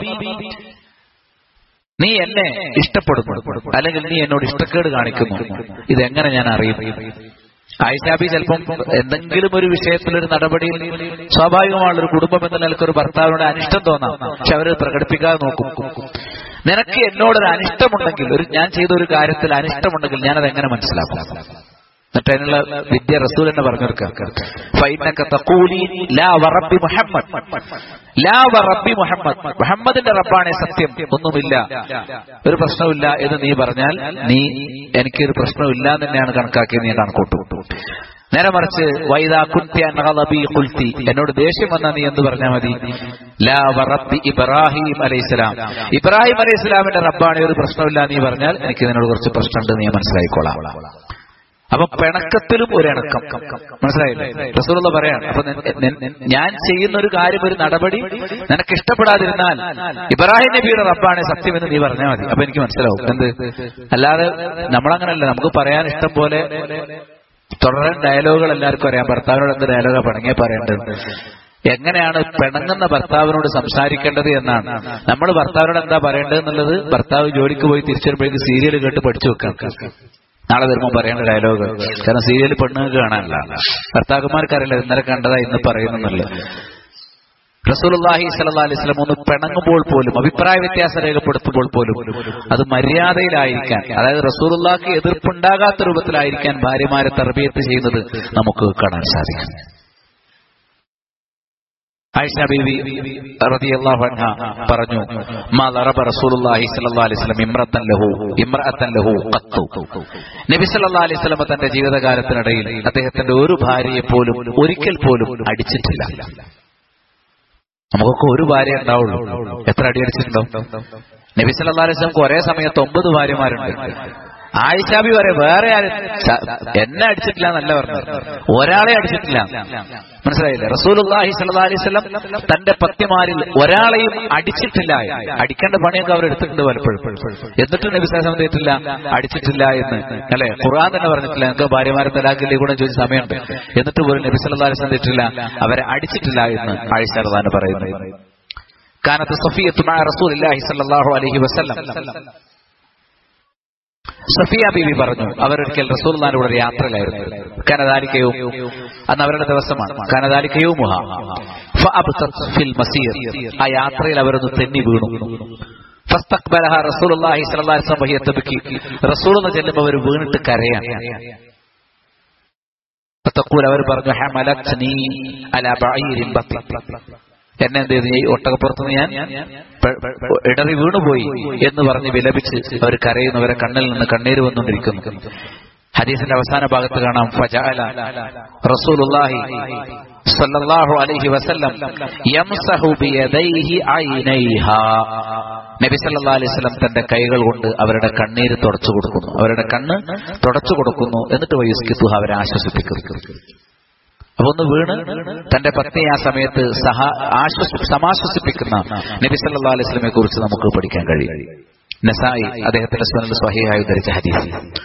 നീ എന്നെ ഇഷ്ടപ്പെടുന്നു അല്ലെങ്കിൽ നീ എന്നോട് ഇഷ്ടക്കേട് കാണിക്കുന്നു ഇതെങ്ങനെ ഞാൻ അറിയും ആയിഷാബി ചിലപ്പം എന്തെങ്കിലും ഒരു വിഷയത്തിൽ ഒരു നടപടിയിൽ സ്വാഭാവികമാണ് ഒരു കുടുംബം എന്ന നിലക്ക് ഒരു ഭർത്താവിനോട് അനിഷ്ടം തോന്നാം പക്ഷെ അവര് പ്രകടിപ്പിക്കാതെ നോക്കും നിനക്ക് എന്നോടൊരു അനിഷ്ടമുണ്ടെങ്കിൽ ഒരു ഞാൻ ചെയ്ത ഒരു കാര്യത്തിൽ അനിഷ്ടമുണ്ടെങ്കിൽ ഞാനത് എങ്ങനെ മനസ്സിലാക്കും എന്നിട്ട് അതിനുള്ള വിദ്യ റസൂൽ എന്ന് പറഞ്ഞു മുഹമ്മദ് ലാ വറബി മുഹമ്മദ് മുഹമ്മദിന്റെ റബ്ബാണേ സത്യം ഒന്നുമില്ല ഒരു പ്രശ്നമില്ല എന്ന് നീ പറഞ്ഞാൽ നീ എനിക്കൊരു പ്രശ്നമില്ല എന്ന് തന്നെയാണ് കണക്കാക്കിയത് നീ കണക്കൂട്ടു നേരെ മറിച്ച് വൈദാ കുൽത്തി കുൽത്തി എന്നോട് ദേഷ്യം വന്ന നീ എന്ന് പറഞ്ഞാൽ മതി ലാ വറബി ഇബ്രാഹിം അലൈഹിസ്സലാം ഇബ്രാഹിം അലൈഹിസ്സലാമിന്റെ റബ്ബാണ് ഒരു പ്രശ്നമില്ല നീ പറഞ്ഞാൽ എനിക്ക് നിന്നോട് കുറച്ച് പ്രശ്നമുണ്ട് നീ മനസ്സിലായിക്കോളാം അപ്പൊ പിണക്കത്തിലും ഒരു ഇണക്കം മനസ്സിലായില്ലേ റസൂലുള്ള പറയാണ് അപ്പൊ ഞാൻ ചെയ്യുന്ന ഒരു കാര്യം ഒരു നടപടി നിനക്ക് ഇഷ്ടപ്പെടാതിരുന്നാൽ ഇബ്രാഹിം നബിയുടെ റബ്ബാണ് സത്യം എന്ന് നീ പറഞ്ഞാൽ മതി അപ്പൊ എനിക്ക് മനസ്സിലാവും എന്ത് അല്ലാതെ നമ്മളങ്ങനല്ല നമുക്ക് പറയാൻ ഇഷ്ടം പോലെ തുടരാൻ ഡയലോഗുകൾ എല്ലാവർക്കും അറിയാം ഭർത്താവിനോട് എന്ത് ഡയലോഗാ പിണങ്ങിയ പറയേണ്ടത് എങ്ങനെയാണ് പിണങ്ങുന്ന ഭർത്താവിനോട് സംസാരിക്കേണ്ടത് എന്നാണ് നമ്മൾ ഭർത്താവിനോട് എന്താ പറയേണ്ടത് എന്നുള്ളത് ഭർത്താവ് ജോലിക്ക് പോയി തിരിച്ചു വരുമ്പോഴേക്ക് സീരിയൽ കേട്ട് പഠിച്ചു വെക്കാം നാളെ വരുമ്പോൾ പറയേണ്ട ഡയലോഗ് കാരണം സീരിയൽ പെണ്ണുങ്ങൾക്ക് കാണാനല്ല ഭർത്താക്കന്മാർക്കറിയില്ല ഇന്നലെ കണ്ടതാ ഇന്ന് പറയുന്നുള്ളു റസൂലുള്ളാഹി സ്വല്ലല്ലാഹി അലൈഹി വസല്ലം ഒന്ന് പിണങ്ങുമ്പോൾ പോലും അഭിപ്രായ വ്യത്യാസം രേഖപ്പെടുത്തുമ്പോൾ പോലും അത് മര്യാദയിലായിരിക്കാൻ അതായത് റസൂലുള്ളാഹിക്ക് എതിർപ്പുണ്ടാകാത്ത രൂപത്തിലായിരിക്കാൻ ഭാര്യമാരെ തർബീയത്ത് ചെയ്യുന്നത് നമുക്ക് കാണാൻ സാധിക്കും ആയിഷ ബീവി റളിയല്ലാഹു അൻഹ പറഞ്ഞു മാ ദറബ റസൂലുള്ളാഹി സ്വല്ലല്ലാഹി അലൈഹി വസല്ലം ഇംറത്തൻ ലഹു ഇംറഅത്തൻ ലഹു ഖത്തു നബി സല്ലല്ലാഹു അലൈഹി വസല്ലം തന്റെ ജീവിതകാലത്തിനിടയിൽ അദ്ദേഹത്തിന്റെ ഒരു ഭാര്യയെ പോലും ഒരിക്കൽ പോലും അടിച്ചിട്ടില്ല നമുക്കൊക്കെ ഒരു ഭാര്യ ഉണ്ടാവുള്ളൂ എത്ര അടി അടിച്ചിട്ടുണ്ടോ നബി സല്ലല്ലാഹു അലൈഹി വസല്ലം ഒരേ സമയത്ത് ഒമ്പത് ഭാര്യമാരുണ്ട് ആയിഷാബി വരെ വേറെ ആരും എന്നെ അടിച്ചിട്ടില്ല എന്നല്ല പറഞ്ഞത് ഒരാളെ അടിച്ചിട്ടില്ല മനസ്സിലായില്ലേ റസൂലുള്ളാഹി സ്വല്ലല്ലാഹി അലൈഹി വസല്ലം തന്റെ പത്യമാരിൽ ഒരാളെയും അടിച്ചിട്ടില്ല അടിക്കേണ്ട പണിയൊക്കെ അവർ എടുത്തിട്ടുണ്ട് പലപ്പോഴും എന്നിട്ട് നബി സാഹസം ചെയ്തിട്ടില്ല അടിച്ചിട്ടില്ല എന്ന് അല്ലെ ഖുർആൻ തന്നെ പറഞ്ഞിട്ടില്ല ഞങ്ങൾക്ക് ഭാര്യമാരെ തലാഖില്ലേ കൂടെ ചോദിച്ച സമയമുണ്ട് എന്നിട്ട് പോലും നബി സല്ലല്ലാഹി അലൈഹി വസല്ലം ചെയ്തിട്ടില്ല അവരെ അടിച്ചിട്ടില്ല എന്ന് ആയിഷ റളിയല്ലാഹു പറയുന്നത് കാനത്ത് സഫിയത്തു മഅ റസൂലില്ലാഹി സ്വല്ലല്ലാഹു അലൈഹി വസല്ലം സഫിയ ബീവി പറഞ്ഞു അവരൊരിക്കൽ റസൂൽദാന്റെ കൂടെ ഒരു യാത്രയിലായിരുന്നു കനദാലിക്കയും അന്ന് അവരുടെ ദിവസമാണ് കനദാലിക്കയും മുഹ ഫിൽ മസീർ ആ യാത്രയിൽ അവരൊന്ന് തെന്നി വീണു ഫസ്തഖ്ബലഹ റസൂലുള്ളാഹി സ്വല്ലല്ലാഹി അലൈഹി വസല്ലം വഹിയതബക്കി റസൂൽ എന്ന് ചെല്ലുമ്പോൾ അവർ വീണിട്ട് കരയാൻ ഫതഖൂൽ അവർ പറഞ്ഞു ഹമലത്നി അലാ ബഈരിൻ ബത്തി എന്നെ എന്ത് ചെയ്തു ഈ ഒട്ടകപ്പുറത്തുനിന്ന് ഞാൻ ഇടറി വീണുപോയി എന്ന് പറഞ്ഞ് വിലപിച്ച് അവർ കരയുന്നവരെ കണ്ണിൽ നിന്ന് കണ്ണീര് വന്നുകൊണ്ടിരിക്കുന്നു ഹദീസിന്റെ അവസാന ഭാഗത്ത് കാണാം ഫജഅല റസൂലുള്ളാഹി സല്ലല്ലാഹു അലൈഹി വസല്ലം യംസഹു ബിയദൈഹി ഐനൈഹാ നബി സല്ലല്ലാഹു അലൈഹി വസല്ലം തന്റെ കൈകൾ കൊണ്ട് അവരുടെ കണ്ണീര് തുടച്ചു കൊടുക്കുന്നു അവരുടെ കണ്ണ് തുടച്ചു കൊടുക്കുന്നു എന്നിട്ട് വയുസ്കിത്തു അവരെ ആശ്വസിപ്പിക്കുന്നു അപ്പൊ ഒന്ന് വീണ് തന്റെ പത്നി ആ സമയത്ത് സഹ ആശ്വസ സമാശ്വസിപ്പിക്കുന്ന നബി സല്ലല്ലാഹു അലൈഹി വസല്ലമയെ കുറിച്ച് നമുക്ക് പഠിക്കാൻ കഴിയും നസായി അദ്ദേഹത്തിന്റെ സ്വനൽ സ്വഹിയായി ഉദ്ധരിച്ച ഹദീസ്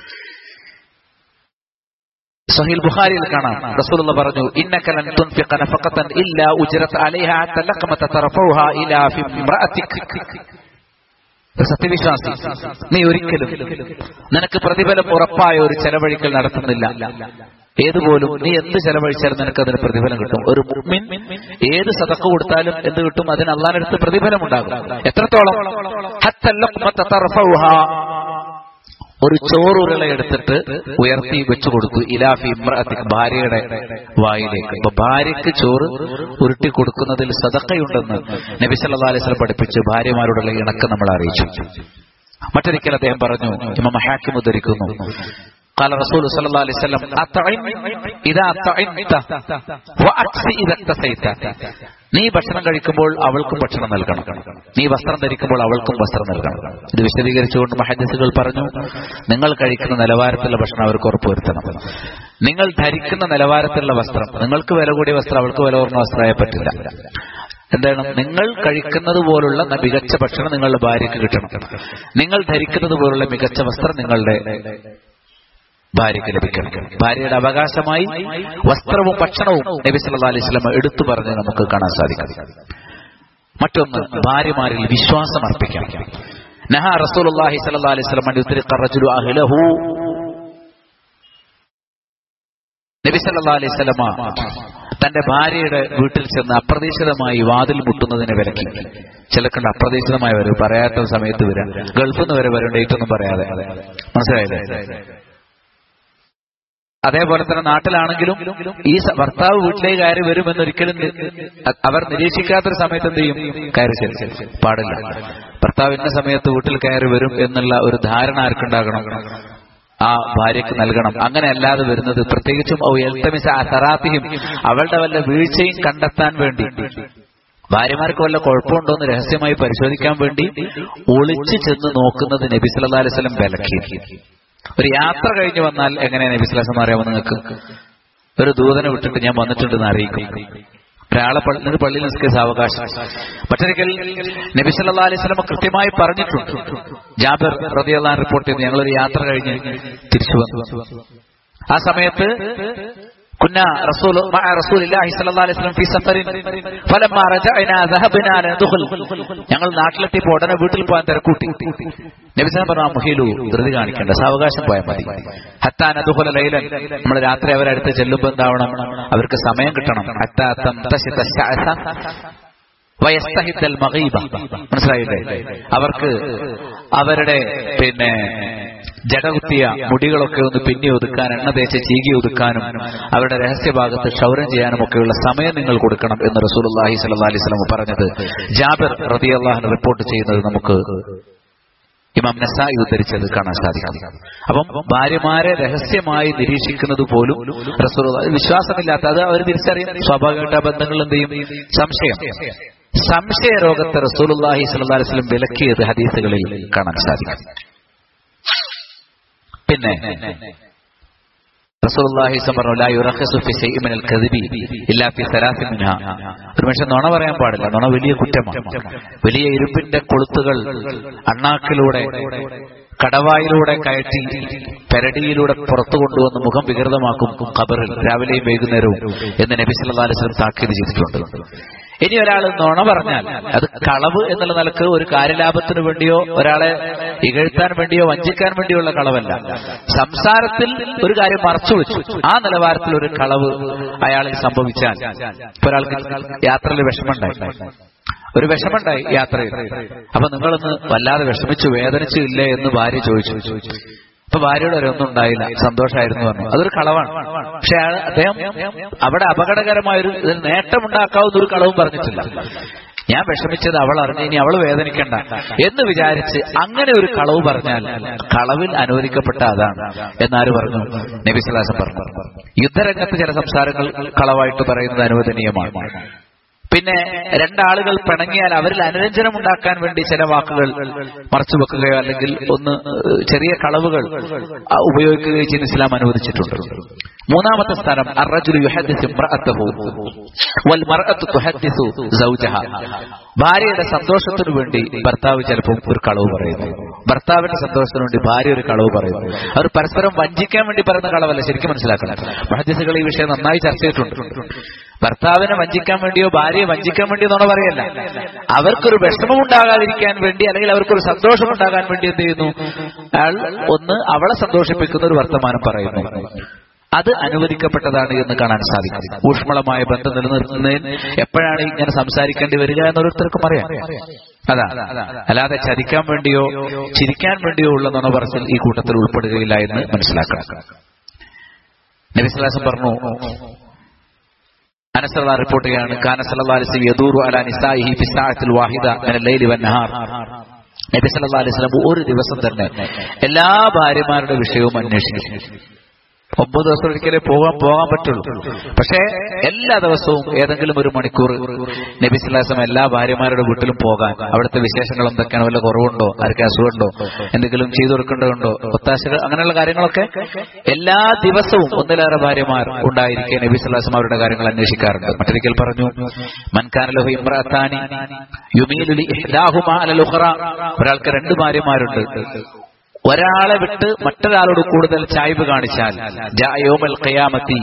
സഹീൽ ബുഖാരിയിൽ കാണാം റസൂലുള്ള പറഞ്ഞു ഇന്നക ലൻ തുൻഫിഖ നഫഖതൻ ഇല്ലാ ഉജ്റത് അലൈഹാ തലഖമത തറഫുഹ ഇലാ ഫി ഇംറഅതിക് സത്യവിശ്വാസി നീ ഒരിക്കലും നിനക്ക് പ്രതിഫലം ഉറപ്പായ ഒരു ചെലവഴിക്കൽ നടത്തുന്നില്ല ഏതുപോലും നീ എന്ത് ചെലവഴിച്ചാലും നിനക്ക് അതിന് പ്രതിഫലം കിട്ടും ഒരു മുഅ്മിൻ ഏത് സതക്ക കൊടുത്താലും എന്ത് കിട്ടും അതിന് അള്ളാഹിനടുത്ത് പ്രതിഫലം ഉണ്ടാകും എത്രത്തോളം ഒരു ചോറുരുള എടുത്തിട്ട് ഉയർത്തി വെച്ചു കൊടുത്തു ഇലാഫി ഇമ്രഅത്തിക്ക് ഭാര്യയുടെ വായിലേക്ക് അപ്പൊ ഭാര്യയ്ക്ക് ചോറ് ഉരുട്ടി കൊടുക്കുന്നതിൽ സതക്കയുണ്ടെന്ന് നബി സല്ലല്ലാഹു അലൈഹി വസല്ലം പഠിപ്പിച്ച് ഭാര്യമാരോടുള്ള ഇണക്കം നമ്മൾ അറിയിച്ചു മറ്റൊരിക്കൽ അദ്ദേഹം പറഞ്ഞു ഇമാം ഹാക്കിം ഉദ്ധരിക്കുന്നു قال رسول صلى الله عليه وسلم أطعم إذا طعمت وأكسي إذا اكتسيت നീ ഭക്ഷണം കഴിക്കുമ്പോൾ അവൾക്കും ഭക്ഷണം നൽകണം നീ വസ്ത്രം ധരിക്കുമ്പോൾ അവൾക്കും വസ്ത്രം നൽകണം ഇത് വിശദീകരിച്ചുകൊണ്ട് മഹദസുകൾ പറഞ്ഞു നിങ്ങൾ കഴിക്കുന്ന നിലവാരത്തിലുള്ള ഭക്ഷണം അവർക്ക് ഉറപ്പുവരുത്തണം നിങ്ങൾ ധരിക്കുന്ന നിലവാരത്തിലുള്ള വസ്ത്രം നിങ്ങൾക്ക് വില കൂടിയ വസ്ത്രം അവൾക്ക് വില കുറഞ്ഞ വസ്ത്രമായ പറ്റില്ല എന്താണ് നിങ്ങൾ കഴിക്കുന്നത് പോലുള്ള മികച്ച ഭക്ഷണം നിങ്ങളുടെ ഭാര്യയ്ക്ക് കിട്ടണം നിങ്ങൾ ധരിക്കുന്നത് പോലുള്ള മികച്ച വസ്ത്രം നിങ്ങളുടെ ഭാര്യയ്ക്ക് ലഭിക്കണം ഭാര്യയുടെ അവകാശമായി വസ്ത്രവും ഭക്ഷണവും നബി സല്ലല്ലാഹു അലൈഹി വസല്ലം എടുത്തു പറഞ്ഞ് നമുക്ക് കാണാൻ സാധിക്കും മറ്റൊന്ന് ഭാര്യമാരിൽ വിശ്വാസം അർപ്പിക്കണം നഹ റസൂലുള്ളാഹി സ്വല്ലല്ലാഹു അലൈഹി വസല്ലം അൻ യുത്രിഖ റജുലു അഹ്ലഹു നബി സല്ലല്ലാഹു അലൈഹി വസല്ലമ തന്റെ ഭാര്യയുടെ വീട്ടിൽ ചെന്ന് അപ്രതീക്ഷിതമായി വാതിൽ മുട്ടുന്നതിനെ വിലക്കി ചിലക്കുണ്ട് അപ്രതീക്ഷിതമായി വരും പറയാത്ത സമയത്ത് വരാം ഗൾഫിൽ നിന്ന് വരെ വരും ഡേറ്റ് ഒന്നും പറയാതെ മനസ്സിലായില്ലേ അതേപോലെ തന്നെ നാട്ടിലാണെങ്കിലും ഈ സ- ഭർത്താവ് വീട്ടിലേക്ക് കയറി വരുമെന്നൊരിക്കലും നി- അ- അവർ നിരീക്ഷിക്കാത്തൊരു സമയത്ത് എന്ത് ചെയ്യും കയറി ചെല്ലും പാടില്ല ഭർത്താവ് ഇന്ന സമയത്ത് വീട്ടിൽ കയറി വരും എന്നുള്ള ഒരു ധാരണ ആർക്കുണ്ടാകണം ആ ഭാര്യയ്ക്ക് നൽകണം അങ്ങനെ അല്ലാതെ വരുന്നത് പ്രത്യേകിച്ചും ഔ എൽത്തമിസ അസറാത്തിയും അവളുടെ വല്ല വീഴ്ചയും കണ്ടെത്താൻ വേണ്ടി ഭാര്യമാർക്ക് വല്ല കുഴപ്പമുണ്ടോ എന്ന് രഹസ്യമായി പരിശോധിക്കാൻ വേണ്ടി ഒളിച്ചു ചെന്ന് നോക്കുന്നത് നബി സല്ലല്ലാഹു അലൈഹി വസല്ലം വിലക്കി ഒരു യാത്ര കഴിഞ്ഞ് വന്നാൽ എങ്ങനെയാണ് നബി സല്ലല്ലാഹു അലൈഹി വസല്ലം അറിയാമോ നിങ്ങൾക്ക് ഒരു ദൂതനെ വിട്ടിട്ട് ഞാൻ വന്നിട്ടുണ്ടെന്ന് അറിയിക്കും ഒരാളെ പള്ളി നിങ്ങൾ പള്ളിയിൽ നിസ്കരിച്ച അവകാശം മറ്റൊരിക്കൽ നബി സല്ലല്ലാഹു അലൈഹി വസല്ലം കൃത്യമായി പറഞ്ഞിട്ടുണ്ട് ജാബിർ റളിയല്ലാഹു അൻഹു റിപ്പോർട്ട് ചെയ്യുന്നു ഞങ്ങളൊരു യാത്ര കഴിഞ്ഞ് തിരിച്ചു വന്നു ആ സമയത്ത് كنا رسول مع رسول الله صلى الله عليه وسلم في سفر فلما رجعنا ذهبنا لندخل ഞങ്ങൾ നാട്ടിലെത്തിയപ്പോൾ ഉടനെ വീട്ടിൽ പോകാൻ തിരക്കൂട്ടി നബിസാൻ പറഞ്ഞു മുഹീലു ധൃതി കാണിക്കേണ്ട സാവകാശം പോയാൽ മതി ഹത്താൻ അതുപോലെ ലൈലൻ നമ്മൾ രാത്രി അവരടുത്ത് ചെല്ലുമ്പോൾ എന്താവണം അവർക്ക് സമയം കിട്ടണം ഹത്താ തംതശിത ശഅസ വയസ്തഹിദ്ദൽ മഗീബ മനസ്സിലായില്ലേ അവർക്ക് അവരുടെ പിന്നെ ജടകുത്തിയ മുടികളൊക്കെ ഒന്ന് പിന്നി ഒതുക്കാൻ എണ്ണ തേച്ച് ചീകി ഒതുക്കാനും അവരുടെ രഹസ്യഭാഗത്ത് ക്ഷൗരം ചെയ്യാനും ഒക്കെയുള്ള സമയം നിങ്ങൾ കൊടുക്കണം എന്ന് റസൂലുള്ളാഹി സ്വല്ലല്ലാഹി അലൈഹി വസല്ലം പറഞ്ഞത് ജാബിർ റളിയല്ലാഹു റിപ്പോർട്ട് ചെയ്യുന്നത് നമുക്ക് ഇമാം നസായി ഉദ്ധരിച്ചത് കാണാൻ സാധിക്കും അപ്പം ഭാര്യമാരെ രഹസ്യമായി നിരീക്ഷിക്കുന്നത് പോലും റസൂൽ വിശ്വാസമില്ലാത്ത അത് അവർ തിരിച്ചറിയും സ്വാഭാവികമായിട്ട് ആ ബന്ധങ്ങൾ എന്ത് ചെയ്യും സംശയം സംശയ രോഗത്തെ റസൂലുള്ളാഹി സ്വല്ലല്ലാഹി അലൈഹി വസല്ലം വിലക്കിയത് ഹദീസുകളിൽ കാണാൻ സാധിക്കും പിന്നെ റസൂലുള്ളാഹി സ്വല്ലല്ലാഹു അലൈഹി വസല്ലം പറഞ്ഞു ലാ യുറഖിസു ഫി ശൈഇൻ മിനൽ കദിബി ഇല്ലാ ഫി സലാസിൻ മിൻഹ ഒരു മനുഷ്യൻ നുണ പറയാൻ പാടില്ല നുണ വലിയ കുറ്റമാണ് വലിയ ഇരുമ്പിന്റെ കൊളുത്തുകൾ അണ്ണാക്കിലൂടെ കടവായിലൂടെ കയറ്റി പെരടിയിലൂടെ പുറത്തു കൊണ്ടുവന്ന് മുഖം വികൃതമാക്കും ഖബറിൽ രാവിലെയും വൈകുന്നേരവും എന്ന് നബി സല്ലല്ലാഹു അലൈഹി വസല്ലം താക്കീത് ചെയ്തിട്ടുണ്ട് ഇനി ഒരാൾ നുണ പറഞ്ഞാൽ അത് കളവ് എന്നുള്ള നിലക്ക് ഒരു കാര്യലാഭത്തിന് വേണ്ടിയോ ഒരാളെ ഇകഴ്ത്താൻ വേണ്ടിയോ വഞ്ചിക്കാൻ വേണ്ടിയുള്ള കളവല്ല സംസാരത്തിൽ ഒരു കാര്യം മറച്ചു വെച്ചു ആ നിലവാരത്തിൽ ഒരു കളവ് അയാളിൽ സംഭവിച്ചാൽ ഇപ്പൊ ഒരാൾക്ക് യാത്രയിൽ വിഷമമുണ്ടായി ഒരു വിഷമമുണ്ടായി യാത്രയിൽ അപ്പൊ നിങ്ങളൊന്ന് വല്ലാതെ വിഷമിച്ചു വേദനിച്ചു ഇല്ലേ എന്ന് ഭാര്യ ചോദിച്ചു അപ്പൊ ഭാര്യയുടെ ഒരു ഒന്നും ഉണ്ടായില്ല സന്തോഷമായിരുന്നു പറഞ്ഞു അതൊരു കളവാണ് പക്ഷെ അയാൾ അദ്ദേഹം അവിടെ അപകടകരമായൊരു ഇതിൽ നേട്ടമുണ്ടാക്കാവുന്ന ഒരു കളവും പറഞ്ഞിട്ടില്ല ഞാൻ വിഷമിച്ചത് അവൾ അറിഞ്ഞു ഇനി അവൾ വേദനിക്കണ്ട എന്ന് വിചാരിച്ച് അങ്ങനെ ഒരു കളവ് പറഞ്ഞാൽ കളവിൽ അനുവദിക്കപ്പെട്ട അതാണ് എന്നാര് പറഞ്ഞു നബിസ്ലാസം പറഞ്ഞു യുദ്ധരംഗത്ത് ചില സംസാരങ്ങൾ കളവായിട്ട് പറയുന്നത് അനുവദനീയമാണ് പിന്നെ രണ്ടാളുകൾ പിണങ്ങിയാൽ അവരിൽ അനുരഞ്ജനം ഉണ്ടാക്കാൻ വേണ്ടി ചില വാക്കുകൾ മറച്ചു വെക്കുകയോ അല്ലെങ്കിൽ ഒന്ന് ഏഹ്, ചെറിയ കളവുകൾ ആ, ഉപയോഗിക്കുകയോ ചെയ്യുന്ന ഇസ്ലാം അനുവദിച്ചിട്ടുണ്ട് മൂന്നാമത്തെ സ്ഥാനം അർറജുലു യുഹദ്ദിസു ഇംറഅത്തഹു വൽ മർഅത്തു തുഹദ്ദിസു സൗജഹ ഭാര്യയുടെ സന്തോഷത്തിനു വേണ്ടി ഭർത്താവ് ചിലപ്പോൾ ഒരു കളവ് പറയുന്നു ഭർത്താവിന്റെ സന്തോഷത്തിനു വേണ്ടി ഭാര്യ ഒരു കളവ് പറയുന്നു അവർ പരസ്പരം വഞ്ചിക്കാൻ വേണ്ടി പറയുന്ന കളവല്ല ശരിക്കും മനസ്സിലാക്കണം മഹദ്ദിസുകൾ ഈ വിഷയം നന്നായി ചർച്ച ചെയ്തിട്ടുണ്ട് ഭർത്താവിനെ വഞ്ചിക്കാൻ വേണ്ടിയോ ഭാര്യയെ വഞ്ചിക്കാൻ വേണ്ടിയോ എന്നാണ് പറയല്ല അവർക്കൊരു വിഷമം ഉണ്ടാകാതിരിക്കാൻ വേണ്ടി അല്ലെങ്കിൽ അവർക്കൊരു സന്തോഷം ഉണ്ടാകാൻ വേണ്ടി എന്ത് ചെയ്യുന്നു അയാൾ ഒന്ന് അവളെ സന്തോഷിപ്പിക്കുന്ന ഒരു വർത്തമാനം പറയുന്നു അത് അനുവദിക്കപ്പെട്ടതാണ് എന്ന് കാണാൻ സാധിക്കും ഊഷ്മളമായ ബന്ധം നിലനിർത്തുന്നതിന് എപ്പോഴാണ് ഇങ്ങനെ സംസാരിക്കേണ്ടി വരിക എന്ന് ഓരോരുത്തർക്കും അറിയാം അതാ അല്ലാതെ ചതിക്കാൻ വേണ്ടിയോ ചിരിക്കാൻ വേണ്ടിയോ ഉള്ള നുണ പറച്ചിൽ ഈ കൂട്ടത്തിൽ ഉൾപ്പെടുകയില്ല എന്ന് മനസ്സിലാക്കണം നബിസ്ലാസം പറഞ്ഞു അനസറ റിപ്പോർട്ട് ചെയ്യാണ് കാന സല്ലല്ലാഹു അലൈഹി വസല്ലം യദൂറു അലാ നിസായിഹി ഫി സഅത്തിൽ വാഹിദ മിനൽ ലൈലി വൻ നഹാർ നബി സല്ലല്ലാഹു അലൈഹി വസല്ലം ഒരു ദിവസം തന്നെ എല്ലാ ഭാര്യമാരുടെ വിഷയവും അന്വേഷിക്കും ഒമ്പത് ദിവസം ഒരിക്കലേ പോകാൻ പോകാൻ പറ്റുള്ളൂ പക്ഷേ എല്ലാ ദിവസവും ഏതെങ്കിലും ഒരു മണിക്കൂർ നബി സല്ലാസം എല്ലാ ഭാര്യമാരുടെ വീട്ടിലും പോകാൻ അവിടുത്തെ വിശേഷങ്ങൾ എന്തൊക്കെയാണ് വല്ല കുറവുണ്ടോ ആർക്ക് അസുഖമുണ്ടോ എന്തെങ്കിലും ചെയ്തു കൊടുക്കേണ്ടതുണ്ടോ ഒത്താശകൾ അങ്ങനെയുള്ള കാര്യങ്ങളൊക്കെ എല്ലാ ദിവസവും ഒന്നിലേറെ ഭാര്യമാർ ഉണ്ടായിരിക്കെ നബി സല്ലാസം അവരുടെ കാര്യങ്ങൾ അന്വേഷിക്കാറുണ്ട് മറ്റൊരിക്കൽ പറഞ്ഞു മൻകാനലഹു ഇമ്രാത്താനി യുമീലുലി ഇഹ്ദാഹുമാ അലൽ ഉഖറ ഒരാൾക്ക് രണ്ട് ഭാര്യമാരുണ്ട് ഒരാളെ വിട്ട് മറ്റൊരാളോട് കൂടുതൽ ചായ്വ് കാണിച്ചാൽ ജായോമൽ ഖയാമത്തി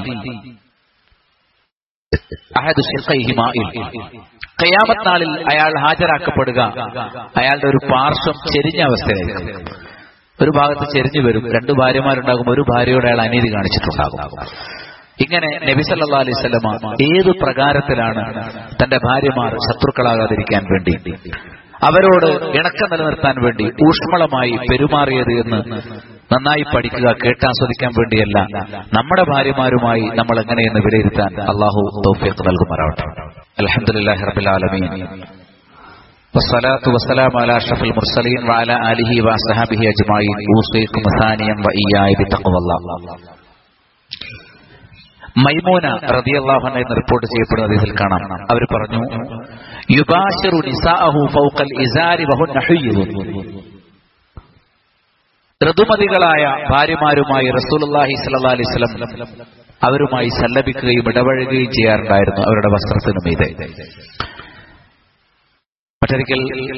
അഹദ് ശിഖൈഹി മാഇൽ. ഖിയാമത്ത് നാളിൽ അയാൾ ഹാജരാക്കപ്പെടുക അയാളുടെ ഒരു പാർശ്വം ചെരിഞ്ഞ അവസ്ഥയിലായിരിക്കും ഒരു ഭാഗത്ത് ചെരിഞ്ഞു വരും രണ്ടു ഭാര്യമാരുണ്ടാകും ഒരു ഭാര്യയോട് അയാൾ അനീതി കാണിച്ചിട്ടുണ്ടാകും ഇങ്ങനെ നബി സല്ലാ അലൈഹി സ്വലമ ഏത് പ്രകാരത്തിലാണ് തന്റെ ഭാര്യമാർ ശത്രുക്കളാകാതിരിക്കാൻ വേണ്ടി അവരോട് ഇണക്കം നിലനിർത്താൻ വേണ്ടി ഊഷ്മളമായി പെരുമാറിയത് എന്ന് നന്നായി പഠിക്കുക കേട്ടാസ്വദിക്കാൻ വേണ്ടിയല്ല നമ്മുടെ ഭാര്യമാരുമായി നമ്മൾ എങ്ങനെയെന്ന് വിലയിരുത്താൻ അള്ളാഹു തൗഫീഖ് നൽകുമാറാവട്ടെ അലഹമുല്ലാഹി റബിൽ ആലമീൻ والصلاة والسلام على أشرف المرسلين وعلى آله وأصحابه أجمعين أوصيكم ثانيا وإياي بتقوى الله മൈമൂന റതിയല്ലാഹു എന്ന് റിപ്പോർട്ട് ചെയ്യപ്പെടുന്ന അതിൽ കാണാം അവർ പറഞ്ഞു യുബാശിറു നിസാഅഹു ഫൗഖൽ ഇസാരി വഹുന്ന ഹുയ്യുൻ ഋതുമതികളായ ഭാര്യമാരുമായി റസൂലുള്ളാഹി സ്വല്ലല്ലാഹി അലൈഹി വസല്ലം അവരുമായി സല്ലപിക്കുകയും ഇടപഴകുകയും ചെയ്യാറുണ്ടായിരുന്നു അവരുടെ വസ്ത്രത്തിനു മീതെ മറ്റൊരിക്കൽ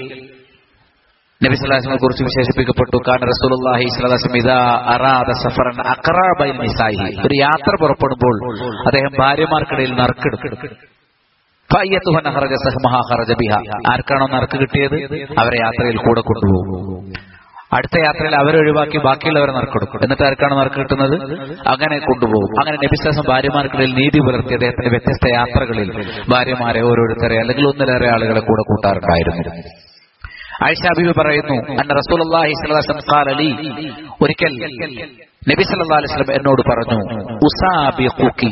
നബി സല്ലാസിനെ കുറിച്ച് വിശേഷിപ്പിക്കപ്പെട്ടു കാരണം റസൂലുള്ളാഹി സ്വല്ലല്ലാഹി ഇദാ അറാദ സഫറൻ അഖറാബൈൽ നിസായി ഒരു യാത്ര പുറപ്പെടുമ്പോൾ അദ്ദേഹം ഭാര്യമാർക്കിടയിൽ നറുക്കെടുക്കും ഫയ്യത്തുഹന ഖറജ സഹ്മഹ ഖറജ ബിഹ ആർക്കാണോ നറുക്ക് കിട്ടിയത് അവരെ യാത്രയിൽ കൂടെ കൊണ്ടുപോകും അടുത്ത യാത്രയിൽ അവരെ ഒഴിവാക്കി ബാക്കിയുള്ളവരെ നറുക്കെടുക്കും എന്നിട്ട് ആർക്കാണ് നറുക്ക് കിട്ടുന്നത് അങ്ങനെ കൊണ്ടുപോകും അങ്ങനെ നബിശ്വാസം ഭാര്യമാർക്കിടയിൽ നീതി പുലർത്തി അദ്ദേഹത്തിന്റെ വ്യത്യസ്ത യാത്രകളിൽ ഭാര്യമാരെ ഓരോരുത്തരെ അല്ലെങ്കിൽ ഒന്നിലേറെ ആളുകളെ കൂടെ കൂട്ടാറുണ്ടായിരുന്നു ആയിഷ ബീബി പറയുന്നു അന്ന റസൂലുള്ളാഹി സ്വല്ലല്ലാഹു അലൈഹി വസല്ലം ഖാല ലീ ഒരിക്കൽ നബി സല്ലല്ലാഹു അലൈഹി വസല്ലം എന്നോട് പറഞ്ഞു ഉസാബിഖുകി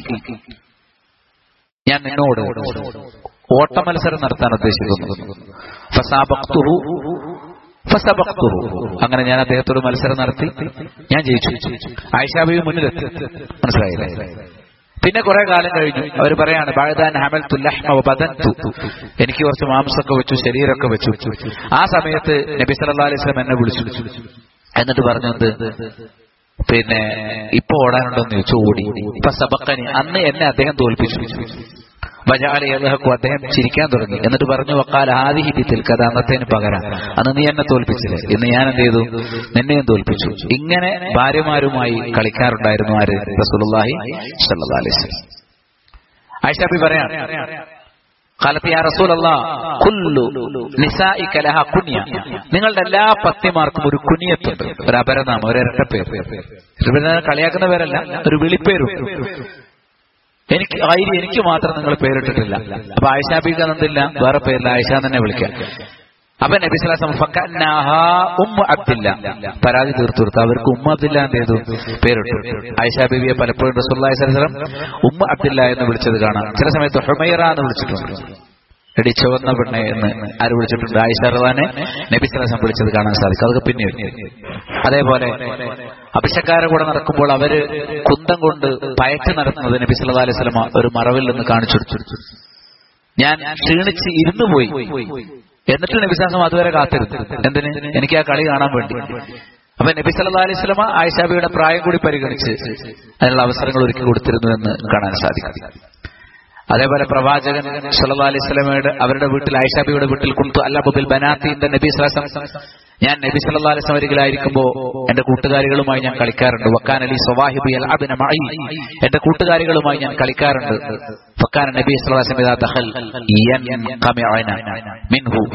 ഞാൻ നിന്നോട് ഓട്ടമത്സരം നടത്താൻ ഉദ്ദേശിക്കുന്നു ഫസാബഖ്തുഹു ഫസബഖ്തുഹു അങ്ങനെ ഞാൻ അദ്ദേഹത്തോട് മത്സരം നടത്തി ഞാൻ ജയിച്ചു ആയിഷ ബീബി മുന്നിലെത്തി മനസ്സിലായില്ലേ പിന്നെ കുറെ കാലം കഴിഞ്ഞു അവർ പറയാണ് ബാഴുദാൻ ഹമൽത്തു ലഹ്മ വബദൻതു എനിക്ക് കുറച്ച് മാംസമൊക്കെ വെച്ചു ശരീരമൊക്കെ വെച്ചു ആ സമയത്ത് നബി സല്ലല്ലാഹു അലൈഹി വസല്ലം എന്നെ വിളിച്ചു എന്നിട്ട് പറഞ്ഞത് പിന്നെ ഇപ്പൊ ഓടാനുണ്ടോന്ന് ചോദിച്ചു ഓടി ഇപ്പൊ സബക്കനി അന്ന് എന്നെ അദ്ദേഹം തോൽപ്പിച്ചു ബജാലി യദ്ഹഖു അദ്ദേഹം ചിരിക്കാൻ തുടങ്ങി എന്നിട്ട് പറഞ്ഞു വക്കാൽ ഹാദിഹി ബിത്തിൽ കഥ അന്നത്തേന് പകരം അന്ന് നീ എന്നെ തോൽപ്പിച്ചില്ലേ ഇന്ന് ഞാൻ എന്ത് ചെയ്തു നിന്നെയും തോൽപ്പിച്ചു ഇങ്ങനെ ഭാര്യമാരുമായി കളിക്കാറുണ്ടായിരുന്നു ആര് റസൂലുള്ളാഹി സ്വല്ലല്ലാഹി അലൈഹി വസല്ലം ആയിഷാബി പറയാം കാലത്ത് യാ റസൂലല്ലാ കുല്ലു നിസാഇക ലഹ കുനിയ നിങ്ങളുടെ എല്ലാ പത്നിമാർക്കും ഒരു കുനിയത്തുണ്ട് ഒരു അപരനാമം ഒരു ഇരട്ടപ്പേര് ഇവരെ കളിയാക്കുന്ന പേരല്ല ഒരു വിളിപ്പേരും എനിക്ക് ആയിരി എനിക്ക് മാത്രം നിങ്ങൾ പേരിട്ടിട്ടില്ല അപ്പൊ ആയിഷാബിക്ക് എന്തില്ല വേറെ പേരില്ല ആയിഷ തന്നെ വിളിക്കാം അപ്പൊ നബി സ്വലാസം ഉമ്മ അബ്ദില്ല പരാതി തീർത്തു കൊടുത്തു അവർക്ക് ഉമ്മ അബ്ദില്ല എന്ത് ചെയ്തു പേരിട്ടു ആയിഷാ ബീവിയെ പലപ്പോഴും റസൂല്ലാഹി സ്വലം ഉമ്മ അബ്ദില്ല എന്ന് വിളിച്ചത് കാണാം ചില സമയത്ത് ഹുമൈറ എന്ന് വിളിച്ചിട്ടുണ്ട് എടി ചുവന്ന പെണ്ണെ എന്ന് ആര് വിളിച്ചിട്ടുണ്ട് ആയിഷ റവാനെ നബി സ്വലാസം വിളിച്ചത് കാണാൻ സാധിക്കും അതൊക്കെ പിന്നീട് അതേപോലെ അഭിഷക്കാരെ കൂടെ നടക്കുമ്പോൾ അവര് കുന്തം കൊണ്ട് പയറ്റ് നടത്തുന്നത് നബി സല്ലല്ലാഹു അലൈഹി വസല്ലമ ഒരു മറവിൽ നിന്ന് കാണിച്ചു കൊടുത്തു ഞാൻ ക്ഷീണിച്ച് ഇരുന്നു പോയി എന്നിട്ട് നബിസാസം അതുവരെ കാത്തിരുന്നു എന്തിന് എനിക്ക് ആ കളി കാണാൻ വേണ്ടി അപ്പൊ നബി സല്ലല്ലാഹു അലൈഹി വസല്ലമ ആയിഷാബിയുടെ പ്രായം കൂടി പരിഗണിച്ച് അതിനുള്ള അവസരങ്ങൾ ഒരുക്കി കൊടുത്തിരുന്നു എന്ന് കാണാൻ സാധിക്കും അതേപോലെ പ്രവാചകൻ സല്ലല്ലാഹു അലൈഹി വസല്ലമയുടെ അവരുടെ വീട്ടിൽ ആയിഷാബിയുടെ വീട്ടിൽ കുത്തു അല്ലബുബിൽ ബനാത്തിന്റെ നബി സ്വലാസം ഞാൻ നബി സല്ലല്ലാഹു അലൈഹി വസല്ലം അരികിലായിരിക്കുമ്പോൾ എന്റെ കൂട്ടുകാരികളുമായി ഞാൻ കളിക്കാറുണ്ട് വക്കാൻ അലി സ്വവാഹിബി അൽ അബിന മഈ എന്റെ കൂട്ടുകാരികളുമായി ഞാൻ കളിക്കാറുണ്ട് ഫക്കാൻ നബി സല്ലല്ലാഹു അലൈഹി വസല്ലം ദഖൽ യൻഖമിഅന മിൻഹു